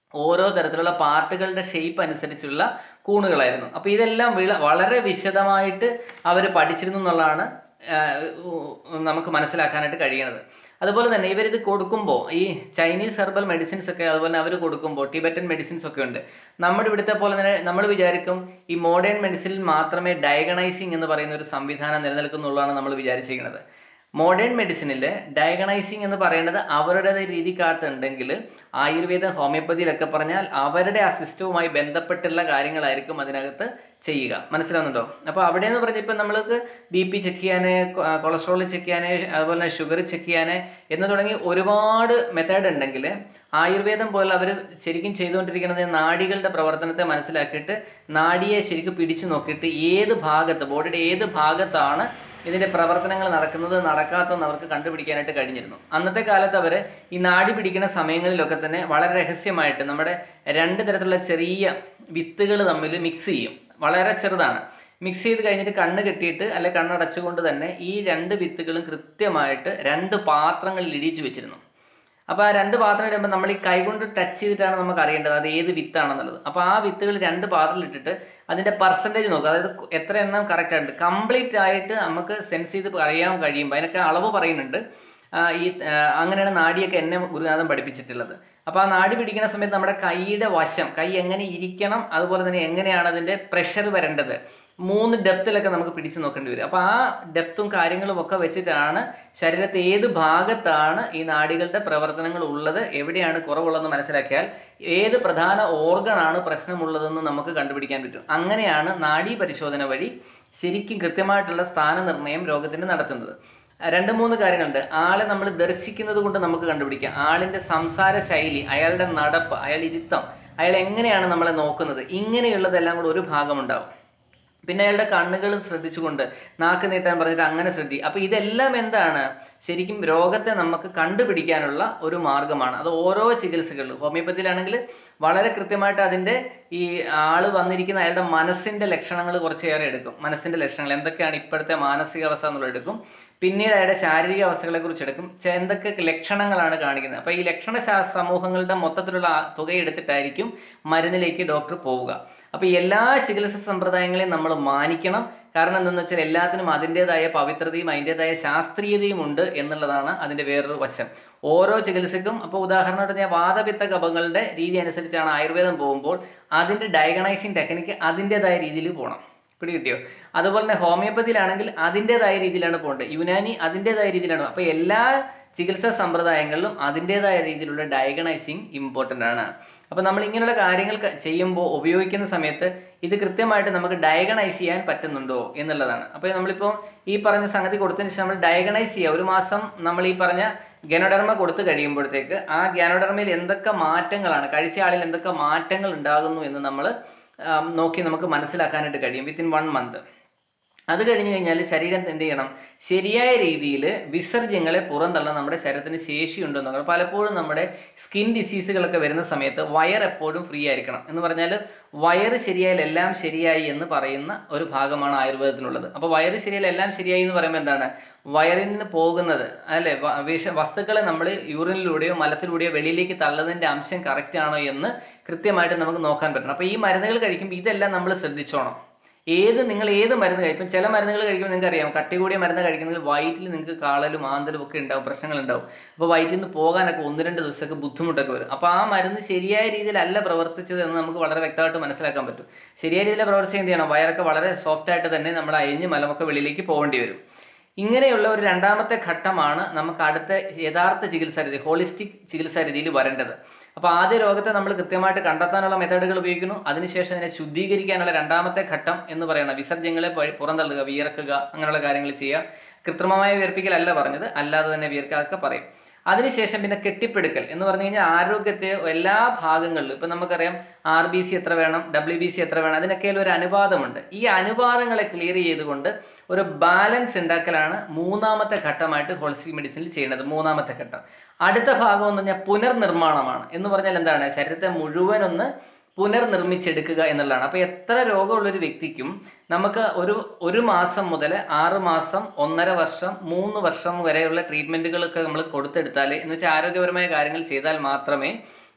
ഓരോ തരത്തിലുള്ള പാർട്ടുകളുടെ ഷേപ്പ് അനുസരിച്ചുള്ള കൂണുകളായിരുന്നു അപ്പോൾ ഇതെല്ലാം വിള- വളരെ വിശദമായിട്ട് അവർ പഠിച്ചിരുന്നു എന്നുള്ളതാണ് ആഹ്, ഉ- നമുക്ക് മനസ്സിലാക്കാനായിട്ട് കഴിയുന്നത് അതുപോലെ തന്നെ ഇവരിത് കൊടുക്കുമ്പോൾ ഈ ചൈനീസ് ഹെർബൽ മെഡിസിൻസ് ഒക്കെ അതുപോലെ തന്നെ അവർ കൊടുക്കുമ്പോൾ ടിബറ്റൻ മെഡിസിൻസ് ഒക്കെ ഉണ്ട് നമ്മുടെ ഇവിടുത്തെ പോലെ തന്നെ നമ്മൾ വിചാരിക്കും ഈ മോഡേൺ മെഡിസിനിൽ മാത്രമേ ഡയഗണൈസിങ് എന്ന് പറയുന്ന ഒരു സംവിധാനം നിലനിൽക്കുന്നുള്ളതാണ് നമ്മൾ വിചാരിച്ചിരിക്കുന്നത് മോഡേൺ മെഡിസിനിൽ ഡയഗണൈസിങ് എന്ന് പറയുന്നത് അവരുടേതായ രീതിക്കകത്തുണ്ടെങ്കിൽ ആയുർവേദം ഹോമിയോപ്പതിയിലൊക്കെ പറഞ്ഞാൽ അവരുടെ ആ സിസ്റ്റവുമായി ബന്ധപ്പെട്ടുള്ള കാര്യങ്ങളായിരിക്കും അതിനകത്ത് ചെയ്യുക മനസ്സിലാവുന്നുണ്ടോ അപ്പോൾ അവിടെ എന്ന് പറഞ്ഞാൽ ഇപ്പം നമ്മൾക്ക് ബി പി ചെക്ക് ചെയ്യാൻ കൊളസ്ട്രോൾ ചെക്ക് ചെയ്യാൻ അതുപോലെ തന്നെ ഷുഗർ ചെക്ക് ചെയ്യാൻ എന്ന് തുടങ്ങി ഒരുപാട് മെത്തേഡ് ഉണ്ടെങ്കിൽ ആയുർവേദം പോലെ അവർ ശരിക്കും ചെയ്തുകൊണ്ടിരിക്കുന്നത് നാഡികളുടെ പ്രവർത്തനത്തെ മനസ്സിലാക്കിയിട്ട് നാഡിയെ ശരിക്കും പിടിച്ചു നോക്കിയിട്ട് ഏത് ഭാഗത്ത് ബോഡിയുടെ ഏത് ഭാഗത്താണ് ഇതിന്റെ പ്രവർത്തനങ്ങൾ നടക്കുന്നത് നടക്കാത്തതെന്ന് അവർക്ക് കണ്ടുപിടിക്കാനായിട്ട് കഴിഞ്ഞിരുന്നു അന്നത്തെ കാലത്ത് അവർ ഈ നാടി പിടിക്കുന്ന സമയങ്ങളിലൊക്കെ തന്നെ വളരെ രഹസ്യമായിട്ട് നമ്മുടെ രണ്ട് തരത്തിലുള്ള ചെറിയ വിത്തുകൾ തമ്മിൽ മിക്സ് ചെയ്യും വളരെ ചെറുതാണ് മിക്സ് ചെയ്ത് കഴിഞ്ഞിട്ട് കണ്ണ് കെട്ടിയിട്ട് അല്ലെ കണ്ണടച്ചുകൊണ്ട് തന്നെ ഈ രണ്ട് വിത്തുകളും കൃത്യമായിട്ട് രണ്ട് പാത്രങ്ങളിൽ ഇടിച്ചു വെച്ചിരുന്നു അപ്പോൾ ആ രണ്ട് പാത്രം ഇടുമ്പോൾ നമ്മൾ ഈ കൈകൊണ്ട് ടച്ച് ചെയ്തിട്ടാണ് നമുക്ക് അറിയേണ്ടത് അത് ഏത് വിത്താണെന്നുള്ളത് അപ്പോൾ ആ വിത്തുകൾ രണ്ട് പാത്രത്തിൽ ഇട്ടിട്ട് അതിൻ്റെ പെർസെൻറ്റേജ് നോക്കുക അതായത് എത്ര എണ്ണം കറക്റ്റ് ഉണ്ട് കംപ്ലീറ്റ് ആയിട്ട് നമുക്ക് സെൻസ് ചെയ്ത് അറിയാൻ കഴിയുമ്പോൾ അതിനൊക്കെ അളവ് പറയുന്നുണ്ട് ആ, ഈ ആ, അങ്ങനെയാണ് നാടിയൊക്കെ എന്നെ ഗുരുനാഥൻ പഠിപ്പിച്ചിട്ടുള്ളത് അപ്പോൾ ആ നാടി പിടിക്കുന്ന സമയത്ത് നമ്മുടെ കൈയുടെ വശം കൈ എങ്ങനെ ഇരിക്കണം അതുപോലെ തന്നെ എങ്ങനെയാണ് അതിൻ്റെ പ്രഷർ വരേണ്ടത് മൂന്ന് ഡെപ്തിലൊക്കെ നമുക്ക് പിടിച്ചു നോക്കേണ്ടി വരും അപ്പോൾ ആ ഡെപ്തും കാര്യങ്ങളും ഒക്കെ വെച്ചിട്ടാണ് ശരീരത്തെ ഏത് ഭാഗത്താണ് ഈ നാഡികളുടെ പ്രവർത്തനങ്ങൾ ഉള്ളത് എവിടെയാണ് കുറവുള്ളതെന്ന് മനസ്സിലാക്കിയാൽ ഏത് പ്രധാന ഓർഗൺ ആണ് പ്രശ്നമുള്ളതെന്ന് നമുക്ക് കണ്ടുപിടിക്കാൻ പറ്റും അങ്ങനെയാണ് നാഡീ പരിശോധന വഴി ശരിക്കും കൃത്യമായിട്ടുള്ള സ്ഥാനനിർണ്ണയം രോഗത്തിന് നടത്തുന്നത് രണ്ട് മൂന്ന് കാര്യങ്ങളുണ്ട് ആളെ നമ്മൾ ദർശിക്കുന്നത് കൊണ്ട് നമുക്ക് കണ്ടുപിടിക്കാം ആളിന്റെ സംസാര ശൈലി അയാളുടെ നടപ്പ് അയാൾ ഇരുത്തം അയാൾ എങ്ങനെയാണ് നമ്മളെ നോക്കുന്നത് ഇങ്ങനെയുള്ളതെല്ലാം കൂടെ ഒരു ഭാഗമുണ്ടാവും പിന്നെ അയാളുടെ കണ്ണുകളും ശ്രദ്ധിച്ചുകൊണ്ട് നാക്ക് നീട്ടാൻ പറഞ്ഞിട്ട് അങ്ങനെ ശ്രദ്ധി അപ്പോൾ ഇതെല്ലാം എന്താണ് ശരിക്കും രോഗത്തെ നമുക്ക് കണ്ടുപിടിക്കാനുള്ള ഒരു മാർഗമാണ് അത് ഓരോ ചികിത്സകളിലും ഹോമിയോപ്പതിയിലാണെങ്കിൽ വളരെ കൃത്യമായിട്ട് അതിൻ്റെ ഈ ആള് വന്നിരിക്കുന്ന അയാളുടെ മനസ്സിൻ്റെ ലക്ഷണങ്ങൾ കുറച്ചേറെ എടുക്കും മനസ്സിൻ്റെ ലക്ഷണങ്ങൾ എന്തൊക്കെയാണ് ഇപ്പോഴത്തെ മാനസികാവസ്ഥ എന്നുള്ളത് എടുക്കും പിന്നീട് അയാളുടെ ശാരീരിക അവസ്ഥകളെ കുറിച്ച് എടുക്കും ചെ- എന്തൊക്കെ ലക്ഷണങ്ങളാണ് കാണിക്കുന്നത് അപ്പോൾ ഈ ലക്ഷണ ശാ- സമൂഹങ്ങളുടെ മൊത്തത്തിലുള്ള ആ തുക എടുത്തിട്ടായിരിക്കും മരുന്നിലേക്ക് ഡോക്ടർ പോവുക അപ്പോൾ ഈ എല്ലാ ചികിത്സാ സമ്പ്രദായങ്ങളെയും നമ്മൾ മാനിക്കണം കാരണം എന്തെന്ന് വെച്ചാൽ എല്ലാത്തിനും അതിൻ്റെതായ പവിത്രതയും അതിൻ്റെതായ ശാസ്ത്രീയതയും ഉണ്ട് എന്നുള്ളതാണ് അതിൻ്റെ വേറൊരു വശം ഓരോ ചികിത്സക്കും അപ്പോൾ ഉദാഹരണമായിട്ട് ഞാൻ വാദപിത്ത കഫങ്ങളുടെ രീതി അനുസരിച്ചാണ് ആയുർവേദം പോകുമ്പോൾ അതിൻ്റെ ഡയഗണൈസിങ് ടെക്നിക്ക് അതിൻ്റെതായ രീതിയിൽ പോകണം പിടി കിട്ടിയോ അതുപോലെ തന്നെ ഹോമിയോപ്പതിയിലാണെങ്കിൽ അതിൻ്റെതായ രീതിയിലാണ് പോകേണ്ടത് യുനാനി അതിൻ്റെതായ രീതിയിലാണ് അപ്പോൾ എല്ലാ ചികിത്സാ സമ്പ്രദായങ്ങളിലും അതിൻ്റെതായ രീതിയിലുള്ള ഡയഗണൈസിങ് ഇമ്പോർട്ടൻ്റ് ആണ് അപ്പോൾ നമ്മൾ ഇങ്ങനെയുള്ള കാര്യങ്ങൾ ക- ചെയ്യുമ്പോൾ ഉപയോഗിക്കുന്ന സമയത്ത് ഇത് കൃത്യമായിട്ട് നമുക്ക് ഡയഗണൈസ് ചെയ്യാൻ പറ്റുന്നുണ്ടോ എന്നുള്ളതാണ് അപ്പോൾ നമ്മളിപ്പോൾ ഈ പറഞ്ഞ സംഗതി കൊടുത്തതിന് ശേഷം നമ്മൾ ഡയഗണൈസ് ചെയ്യുക ഒരു മാസം നമ്മൾ ഈ പറഞ്ഞ ഗനോഡർമ കൊടുത്തു കഴിയുമ്പോഴത്തേക്ക് ആ ഗനോഡർമയിൽ എന്തൊക്കെ മാറ്റങ്ങളാണ് കഴിച്ച ആളിൽ എന്തൊക്കെ മാറ്റങ്ങൾ ഉണ്ടാകുന്നു എന്ന് നമ്മൾ നോക്കി നമുക്ക് മനസ്സിലാക്കാനായിട്ട് കഴിയും വിത്തിൻ വൺ മന്ത് അത് കഴിഞ്ഞ് കഴിഞ്ഞാൽ ശരീരം എന്ത് ചെയ്യണം ശരിയായ രീതിയിൽ വിസർജ്യങ്ങളെ പുറന്തള്ളാൻ നമ്മുടെ ശരീരത്തിന് ശേഷിയുണ്ടെന്ന് നോക്കണം പലപ്പോഴും നമ്മുടെ സ്കിൻ ഡിസീസുകളൊക്കെ വരുന്ന സമയത്ത് വയർ എപ്പോഴും ഫ്രീ ആയിരിക്കണം എന്ന് പറഞ്ഞാൽ വയറ് ശരിയായാൽ എല്ലാം ശരിയായി എന്ന് പറയുന്ന ഒരു ഭാഗമാണ് ആയുർവേദത്തിനുള്ളത് അപ്പോൾ വയറ് ശരിയായാൽ എല്ലാം ശരിയായി എന്ന് പറയുമ്പോൾ എന്താണ് വയറിൽ നിന്ന് പോകുന്നത് അല്ലെ വ- വിഷ വസ്തുക്കളെ നമ്മൾ യൂറിനിലൂടെയോ മലത്തിലൂടെയോ വെളിയിലേക്ക് തള്ളുന്നതിൻ്റെ അംശം കറക്റ്റ് ആണോ എന്ന് കൃത്യമായിട്ട് നമുക്ക് നോക്കാൻ പറ്റണം അപ്പോൾ ഈ മരുന്നുകൾ കഴിക്കുമ്പോൾ ഇതെല്ലാം നമ്മൾ ശ്രദ്ധിച്ചോണം ഏത് നിങ്ങൾ ഏത് മരുന്ന് കഴിക്കും ചില മരുന്നുകൾ കഴിക്കുമ്പോൾ നിങ്ങൾക്ക് അറിയാം കട്ടി കൂടിയ മരുന്ന് കഴിക്കുന്നതിൽ വയറ്റിൽ നിങ്ങൾക്ക് കാളലും ആന്തലും ഒക്കെ ഉണ്ടാവും പ്രശ്നങ്ങൾ ഉണ്ടാവും അപ്പോൾ വയറ്റിൽ നിന്ന് പോകാനൊക്കെ ഒന്ന് രണ്ട് ദിവസമൊക്കെ ബുദ്ധിമുട്ടൊക്കെ വരും അപ്പോൾ ആ മരുന്ന് ശരിയായ രീതിയിലല്ല പ്രവർത്തിച്ചത് എന്ന് നമുക്ക് വളരെ വ്യക്തമായിട്ട് മനസ്സിലാക്കാൻ പറ്റും ശരിയായ രീതിയിൽ പ്രവർത്തിച്ച് എന്ത് ചെയ്യണം വയറൊക്കെ വളരെ സോഫ്റ്റ് ആയിട്ട് തന്നെ നമ്മൾ അയഞ്ഞ് മലമൊക്കെ വെളിയിലേക്ക് പോകേണ്ടി വരും ഇങ്ങനെയുള്ള ഒരു രണ്ടാമത്തെ ഘട്ടമാണ് നമുക്ക് അടുത്ത യഥാർത്ഥ ചികിത്സാ രീതി ഹോളിസ്റ്റിക് ചികിത്സാ രീതിയിൽ വരേണ്ടത് അപ്പോൾ ആദ്യ രോഗത്തെ നമ്മൾ കൃത്യമായിട്ട് കണ്ടെത്താനുള്ള മെത്തേഡുകൾ ഉപയോഗിക്കുന്നു അതിനുശേഷം അതിനെ ശുദ്ധീകരിക്കാനുള്ള രണ്ടാമത്തെ ഘട്ടം എന്ന് പറയുന്നത് വിസർജ്യങ്ങളെ പഴി- പുറന്തള്ളുക വിയർക്കുക അങ്ങനെയുള്ള കാര്യങ്ങൾ ചെയ്യുക കൃത്രിമമായ വിയർപ്പിക്കലല്ല പറഞ്ഞത് അല്ലാതെ തന്നെ വിയർക്കാതൊക്കെ പറയും അതിനുശേഷം പിന്നെ കെട്ടിപ്പിടുക്കൽ എന്ന് പറഞ്ഞു കഴിഞ്ഞാൽ ആരോഗ്യത്തെ എല്ലാ ഭാഗങ്ങളിലും ഇപ്പം നമുക്കറിയാം ആർ ബി സി എത്ര വേണം ഡബ്ല്യു ബി സി എത്ര വേണം അതിനൊക്കെ ഒരു അനുപാതമുണ്ട് ഈ അനുപാതങ്ങളെ ക്ലിയർ ചെയ്തുകൊണ്ട് ഒരു ബാലൻസ് ഉണ്ടാക്കലാണ് മൂന്നാമത്തെ ഘട്ടമായിട്ട് ഹോളിസ്റ്റിക് മെഡിസിനിൽ ചെയ്യുന്നത് മൂന്നാമത്തെ ഘട്ടം അടുത്ത ഭാഗം എന്ന് പറഞ്ഞാൽ പുനർനിർമ്മാണമാണ് എന്ന് പറഞ്ഞാൽ എന്താണ് ശരീരത്തെ മുഴുവൻ ഒന്ന് പുനർനിർമ്മിച്ചെടുക്കുക എന്നുള്ളതാണ് അപ്പോൾ എത്ര രോഗമുള്ള ഒരു വ്യക്തിക്കും നമുക്ക് ഒരു ഒരു മാസം മുതൽ ആറ് മാസം ഒന്നര വർഷം മൂന്ന് വർഷം വരെയുള്ള ട്രീറ്റ്മെൻറ്റുകളൊക്കെ നമ്മൾ കൊടുത്തെടുത്താൽ എന്ന് വെച്ചാൽ ആരോഗ്യപരമായ കാര്യങ്ങൾ ചെയ്താൽ മാത്രമേ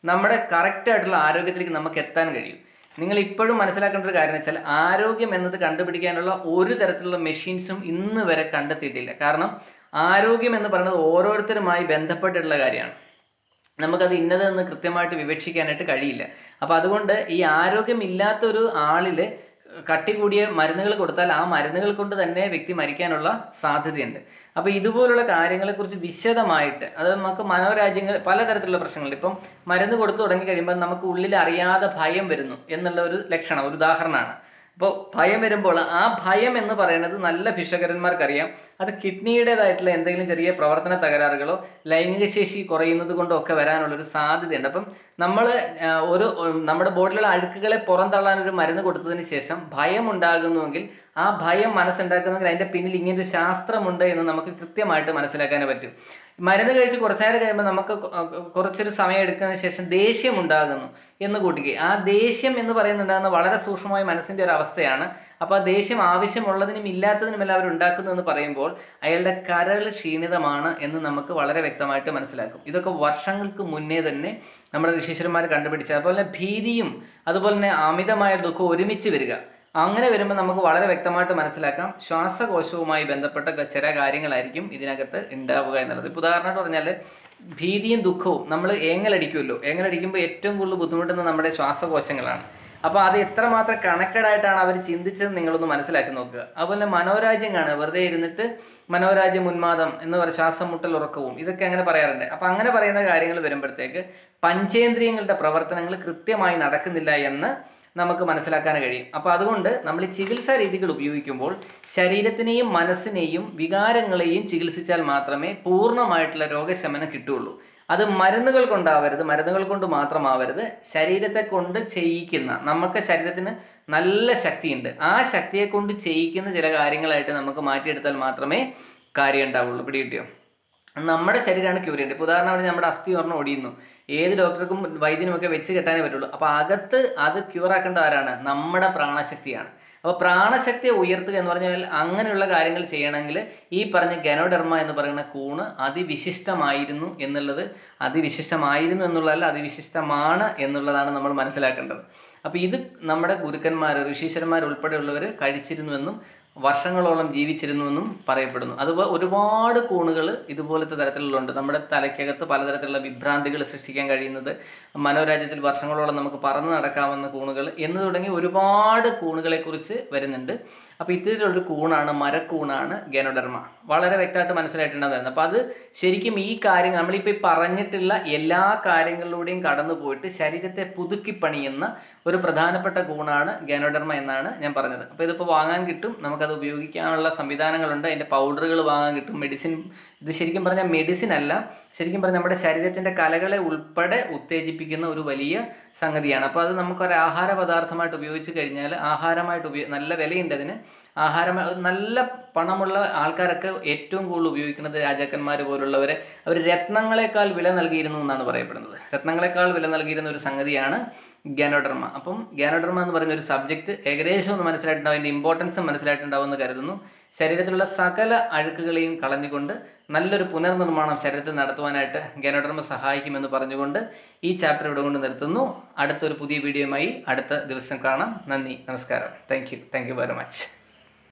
നമ്മുടെ കറക്റ്റ് ആയിട്ടുള്ള ആരോഗ്യത്തിലേക്ക് നമുക്ക് എത്താൻ കഴിയും നിങ്ങൾ ഇപ്പോഴും മനസ്സിലാക്കേണ്ട ഒരു കാര്യം എന്ന് വെച്ചാൽ ആരോഗ്യം എന്നത് കണ്ടുപിടിക്കാനുള്ള ഒരു തരത്തിലുള്ള മെഷീൻസും ഇന്ന് വരെ കണ്ടെത്തിയിട്ടില്ല കാരണം ആരോഗ്യം എന്ന് പറയുന്നത് ഓരോരുത്തരുമായി ബന്ധപ്പെട്ടിട്ടുള്ള കാര്യമാണ് നമുക്കത് ഇന്നതെന്ന് കൃത്യമായിട്ട് വിവക്ഷിക്കാനായിട്ട് കഴിയില്ല അപ്പോൾ അതുകൊണ്ട് ഈ ആരോഗ്യമില്ലാത്ത ഒരു ആളിൽ കട്ടി കൂടിയ മരുന്നുകൾ കൊടുത്താൽ ആ മരുന്നുകൾ കൊണ്ട് തന്നെ വ്യക്തി മരിക്കാനുള്ള സാധ്യതയുണ്ട് അപ്പോൾ ഇതുപോലുള്ള കാര്യങ്ങളെക്കുറിച്ച് വിശദമായിട്ട് അത് നമുക്ക് മനോരാജ്യങ്ങൾ പലതരത്തിലുള്ള പ്രശ്നങ്ങളുണ്ട് ഇപ്പം മരുന്ന് കൊടുത്തു തുടങ്ങി കഴിയുമ്പോൾ നമുക്ക് ഉള്ളിൽ അറിയാതെ ഭയം വരുന്നു എന്നുള്ള ഒരു ലക്ഷണം ഒരു ഉദാഹരണമാണ് അപ്പോൾ ഭയം വരുമ്പോൾ ആ ഭയം എന്ന് പറയുന്നത് നല്ല ഭിഷകരന്മാർക്കറിയാം അത് കിഡ്നിയുടേതായിട്ടുള്ള എന്തെങ്കിലും ചെറിയ പ്രവർത്തന തകരാറുകളോ ലൈംഗിക ശേഷി കുറയുന്നത് കൊണ്ടോ ഒക്കെ വരാനുള്ളൊരു സാധ്യതയുണ്ട് അപ്പം നമ്മൾ ഒരു നമ്മുടെ ബോഡിയിലുള്ള അഴുക്കുകളെ പുറന്തള്ളാൻ ഒരു മരുന്ന് കൊടുത്തതിന് ശേഷം ഭയം ഉണ്ടാകുന്നുവെങ്കിൽ ആ ഭയം മനസ്സുണ്ടാക്കുന്നെങ്കിൽ അതിൻ്റെ പിന്നിൽ ഇങ്ങനൊരു ശാസ്ത്രമുണ്ട് എന്ന് നമുക്ക് കൃത്യമായിട്ട് മനസ്സിലാക്കാൻ പറ്റും മരുന്ന് കഴിച്ച് കുറച്ച് നേരം കഴിയുമ്പോൾ നമുക്ക് കൊ- കുറച്ചൊരു സമയം എടുക്കുന്നതിന് ശേഷം ദേഷ്യം ഉണ്ടാകുന്നു എന്ന് കൂട്ടിക്കുക ആ ദേഷ്യം എന്ന് പറയുന്നുണ്ടാകുന്ന വളരെ സൂക്ഷ്മമായ മനസ്സിൻ്റെ ഒരു അവസ്ഥയാണ് അപ്പോൾ ആ ദേഷ്യം ആവശ്യമുള്ളതിനും ഇല്ലാത്തതിനുമെല്ലാം അവർ ഉണ്ടാക്കുന്നു എന്ന് പറയുമ്പോൾ അയാളുടെ കരൾ ക്ഷീണിതമാണ് എന്ന് നമുക്ക് വളരെ വ്യക്തമായിട്ട് മനസ്സിലാക്കും ഇതൊക്കെ വർഷങ്ങൾക്ക് മുന്നേ തന്നെ നമ്മുടെ ഋഷീശ്വരന്മാർ കണ്ടുപിടിച്ചത് അതുപോലെ തന്നെ ഭീതിയും അതുപോലെ തന്നെ അമിതമായ ദുഃഖം ഒരുമിച്ച് വരിക അങ്ങനെ വരുമ്പോൾ നമുക്ക് വളരെ വ്യക്തമായിട്ട് മനസ്സിലാക്കാം ശ്വാസകോശവുമായി ബന്ധപ്പെട്ട ക- ചില കാര്യങ്ങളായിരിക്കും ഇതിനകത്ത് ഉണ്ടാവുക എന്നുള്ളത് ഇപ്പോൾ ഉദാഹരണമായിട്ട് പറഞ്ഞാൽ ഭീതിയും ദുഃഖവും നമ്മൾ ഏങ്ങലടിക്കുമല്ലോ ഏങ്ങലടിക്കുമ്പോൾ ഏറ്റവും കൂടുതൽ ബുദ്ധിമുട്ടുന്നത് നമ്മുടെ ശ്വാസകോശങ്ങളാണ് അപ്പോൾ അത് എത്രമാത്രം കണക്റ്റഡ് ആയിട്ടാണ് അവർ ചിന്തിച്ചത് നിങ്ങളൊന്ന് മനസ്സിലാക്കി നോക്കുക അതുപോലെ തന്നെ മനോരാജ്യം കാണുക വെറുതെ ഇരുന്നിട്ട് മനോരാജ്യം ഉന്മാദം എന്ന് പറയുക ശ്വാസം മുട്ടൽ ഉറക്കവും ഇതൊക്കെ അങ്ങനെ പറയാറുണ്ട് അപ്പോൾ അങ്ങനെ പറയുന്ന കാര്യങ്ങൾ വരുമ്പോഴത്തേക്ക് പഞ്ചേന്ദ്രിയങ്ങളുടെ പ്രവർത്തനങ്ങൾ കൃത്യമായി നടക്കുന്നില്ല എന്ന് നമുക്ക് മനസ്സിലാക്കാൻ കഴിയും അപ്പോൾ അതുകൊണ്ട് നമ്മൾ ഈ ചികിത്സാ രീതികൾ ഉപയോഗിക്കുമ്പോൾ ശരീരത്തിനെയും മനസ്സിനെയും വികാരങ്ങളെയും ചികിത്സിച്ചാൽ മാത്രമേ പൂർണ്ണമായിട്ടുള്ള രോഗശമനം കിട്ടുകയുള്ളൂ അത് മരുന്നുകൾ കൊണ്ടാവരുത് മരുന്നുകൾ കൊണ്ട് മാത്രമാവരുത് ശരീരത്തെ കൊണ്ട് ചെയ്യിക്കുന്ന നമുക്ക് ശരീരത്തിന് നല്ല ശക്തിയുണ്ട് ആ ശക്തിയെ കൊണ്ട് ചെയ്യിക്കുന്ന ചില കാര്യങ്ങളായിട്ട് നമുക്ക് മാറ്റിയെടുത്താൽ മാത്രമേ കാര്യം ഉണ്ടാവുള്ളൂ പിടികിട്ടിയോ നമ്മുടെ ശരീരമാണ് ക്യൂർ ചെയ്യേണ്ടത് ഇപ്പോൾ ഉദാഹരണമായിട്ട് നമ്മുടെ അസ്ഥി ഒരെണ്ണം ഒടിയുന്നു ഏത് ഡോക്ടർക്കും വൈദ്യനും ഒക്കെ വെച്ച് കെട്ടാനേ പറ്റുള്ളൂ അപ്പോൾ അകത്ത് അത് ക്യൂർ ആക്കേണ്ട ആരാണ് നമ്മുടെ പ്രാണശക്തിയാണ് അപ്പോൾ പ്രാണശക്തിയെ ഉയർത്തുക എന്ന് പറഞ്ഞാൽ അങ്ങനെയുള്ള കാര്യങ്ങൾ ചെയ്യണമെങ്കിൽ ഈ പറഞ്ഞ ഗനോഡർമ എന്ന് പറയുന്ന കൂണ് അതിവിശിഷ്ടമായിരുന്നു എന്നുള്ളത് അതിവിശിഷ്ടമായിരുന്നു എന്നുള്ളതല്ല അതിവിശിഷ്ടമാണ് എന്നുള്ളതാണ് നമ്മൾ മനസ്സിലാക്കേണ്ടത് അപ്പോൾ ഇത് നമ്മുടെ ഗുരുക്കന്മാർ ഋഷീശ്വരന്മാർ ഉൾപ്പെടെയുള്ളവർ കഴിച്ചിരുന്നുവെന്നും വർഷങ്ങളോളം ജീവിച്ചിരുന്നുവെന്നും പറയപ്പെടുന്നു അതുപോലെ ഒരുപാട് കൂണുകൾ ഇതുപോലത്തെ തരത്തിലുള്ളുണ്ട് നമ്മുടെ തലയ്ക്കകത്ത് പലതരത്തിലുള്ള വിഭ്രാന്തികൾ സൃഷ്ടിക്കാൻ കഴിയുന്നത് മനോരാജ്യത്തിൽ വർഷങ്ങളോളം നമുക്ക് പറന്ന് നടക്കാവുന്ന കൂണുകൾ എന്ന് തുടങ്ങി ഒരുപാട് കൂണുകളെക്കുറിച്ച് വരുന്നുണ്ട് അപ്പോൾ ഇത്തരത്തിലൊരു കൂണാണ് മരക്കൂണാണ് ഗനോഡർമ വളരെ വ്യക്തമായിട്ട് മനസ്സിലായിട്ടുണ്ടാകുന്നത് അപ്പോൾ അത് ശരിക്കും ഈ കാര്യങ്ങൾ നമ്മളിപ്പോൾ ഈ പറഞ്ഞിട്ടുള്ള എല്ലാ കാര്യങ്ങളിലൂടെയും കടന്നു പോയിട്ട് ശരീരത്തെ പുതുക്കി പണിയുന്ന ഒരു പ്രധാനപ്പെട്ട കൂണാണ് ഗനോഡർമ എന്നാണ് ഞാൻ പറഞ്ഞത് അപ്പോൾ ഇതിപ്പോൾ വാങ്ങാൻ കിട്ടും നമുക്കത് ഉപയോഗിക്കാനുള്ള സംവിധാനങ്ങളുണ്ട് അതിൻ്റെ പൗഡറുകൾ വാങ്ങാൻ കിട്ടും മെഡിസിൻ ഇത് ശരിക്കും പറഞ്ഞാൽ മെഡിസിൻ അല്ല ശരിക്കും പറഞ്ഞാൽ നമ്മുടെ ശരീരത്തിൻ്റെ കലകളെ ഉൾപ്പെടെ ഉത്തേജിപ്പിക്കുന്ന ഒരു വലിയ സംഗതിയാണ് അപ്പോൾ അത് നമുക്കൊരു ആഹാര പദാർത്ഥമായിട്ട് ഉപയോഗിച്ച് കഴിഞ്ഞാൽ ആഹാരമായിട്ട് ഉപയോഗ നല്ല വിലയുണ്ട് അതിന് ആഹാരം നല്ല പണമുള്ള ആൾക്കാരൊക്കെ ഏറ്റവും കൂടുതൽ ഉപയോഗിക്കുന്നത് രാജാക്കന്മാർ പോലുള്ളവരെ അവർ രത്നങ്ങളെക്കാൾ വില നൽകിയിരുന്നു എന്നാണ് പറയപ്പെടുന്നത് രത്നങ്ങളെക്കാൾ വില നൽകിയിരുന്ന ഒരു സംഗതിയാണ് ഗ്യാനോഡർമ അപ്പം ഗ്യാനോഡർമ എന്ന് പറയുന്ന ഒരു സബ്ജക്റ്റ് ഏകദേശം ഒന്ന് മനസ്സിലായിട്ടുണ്ടാവും അതിൻ്റെ ഇമ്പോർട്ടൻസ് മനസ്സിലായിട്ടുണ്ടാവും എന്ന് കരുതുന്നു ശരീരത്തിലുള്ള സകല അഴുക്കുകളെയും കളഞ്ഞുകൊണ്ട് നല്ലൊരു പുനർനിർമ്മാണം ശരീരത്തിൽ നടത്തുവാനായിട്ട് ഗ്യാനോഡർമ സഹായിക്കുമെന്ന് പറഞ്ഞുകൊണ്ട് ഈ ചാപ്റ്റർ ഇവിടെ കൊണ്ട് നിർത്തുന്നു അടുത്തൊരു പുതിയ വീഡിയോയുമായി അടുത്ത ദിവസം കാണാം നന്ദി നമസ്കാരം thank you thank you very much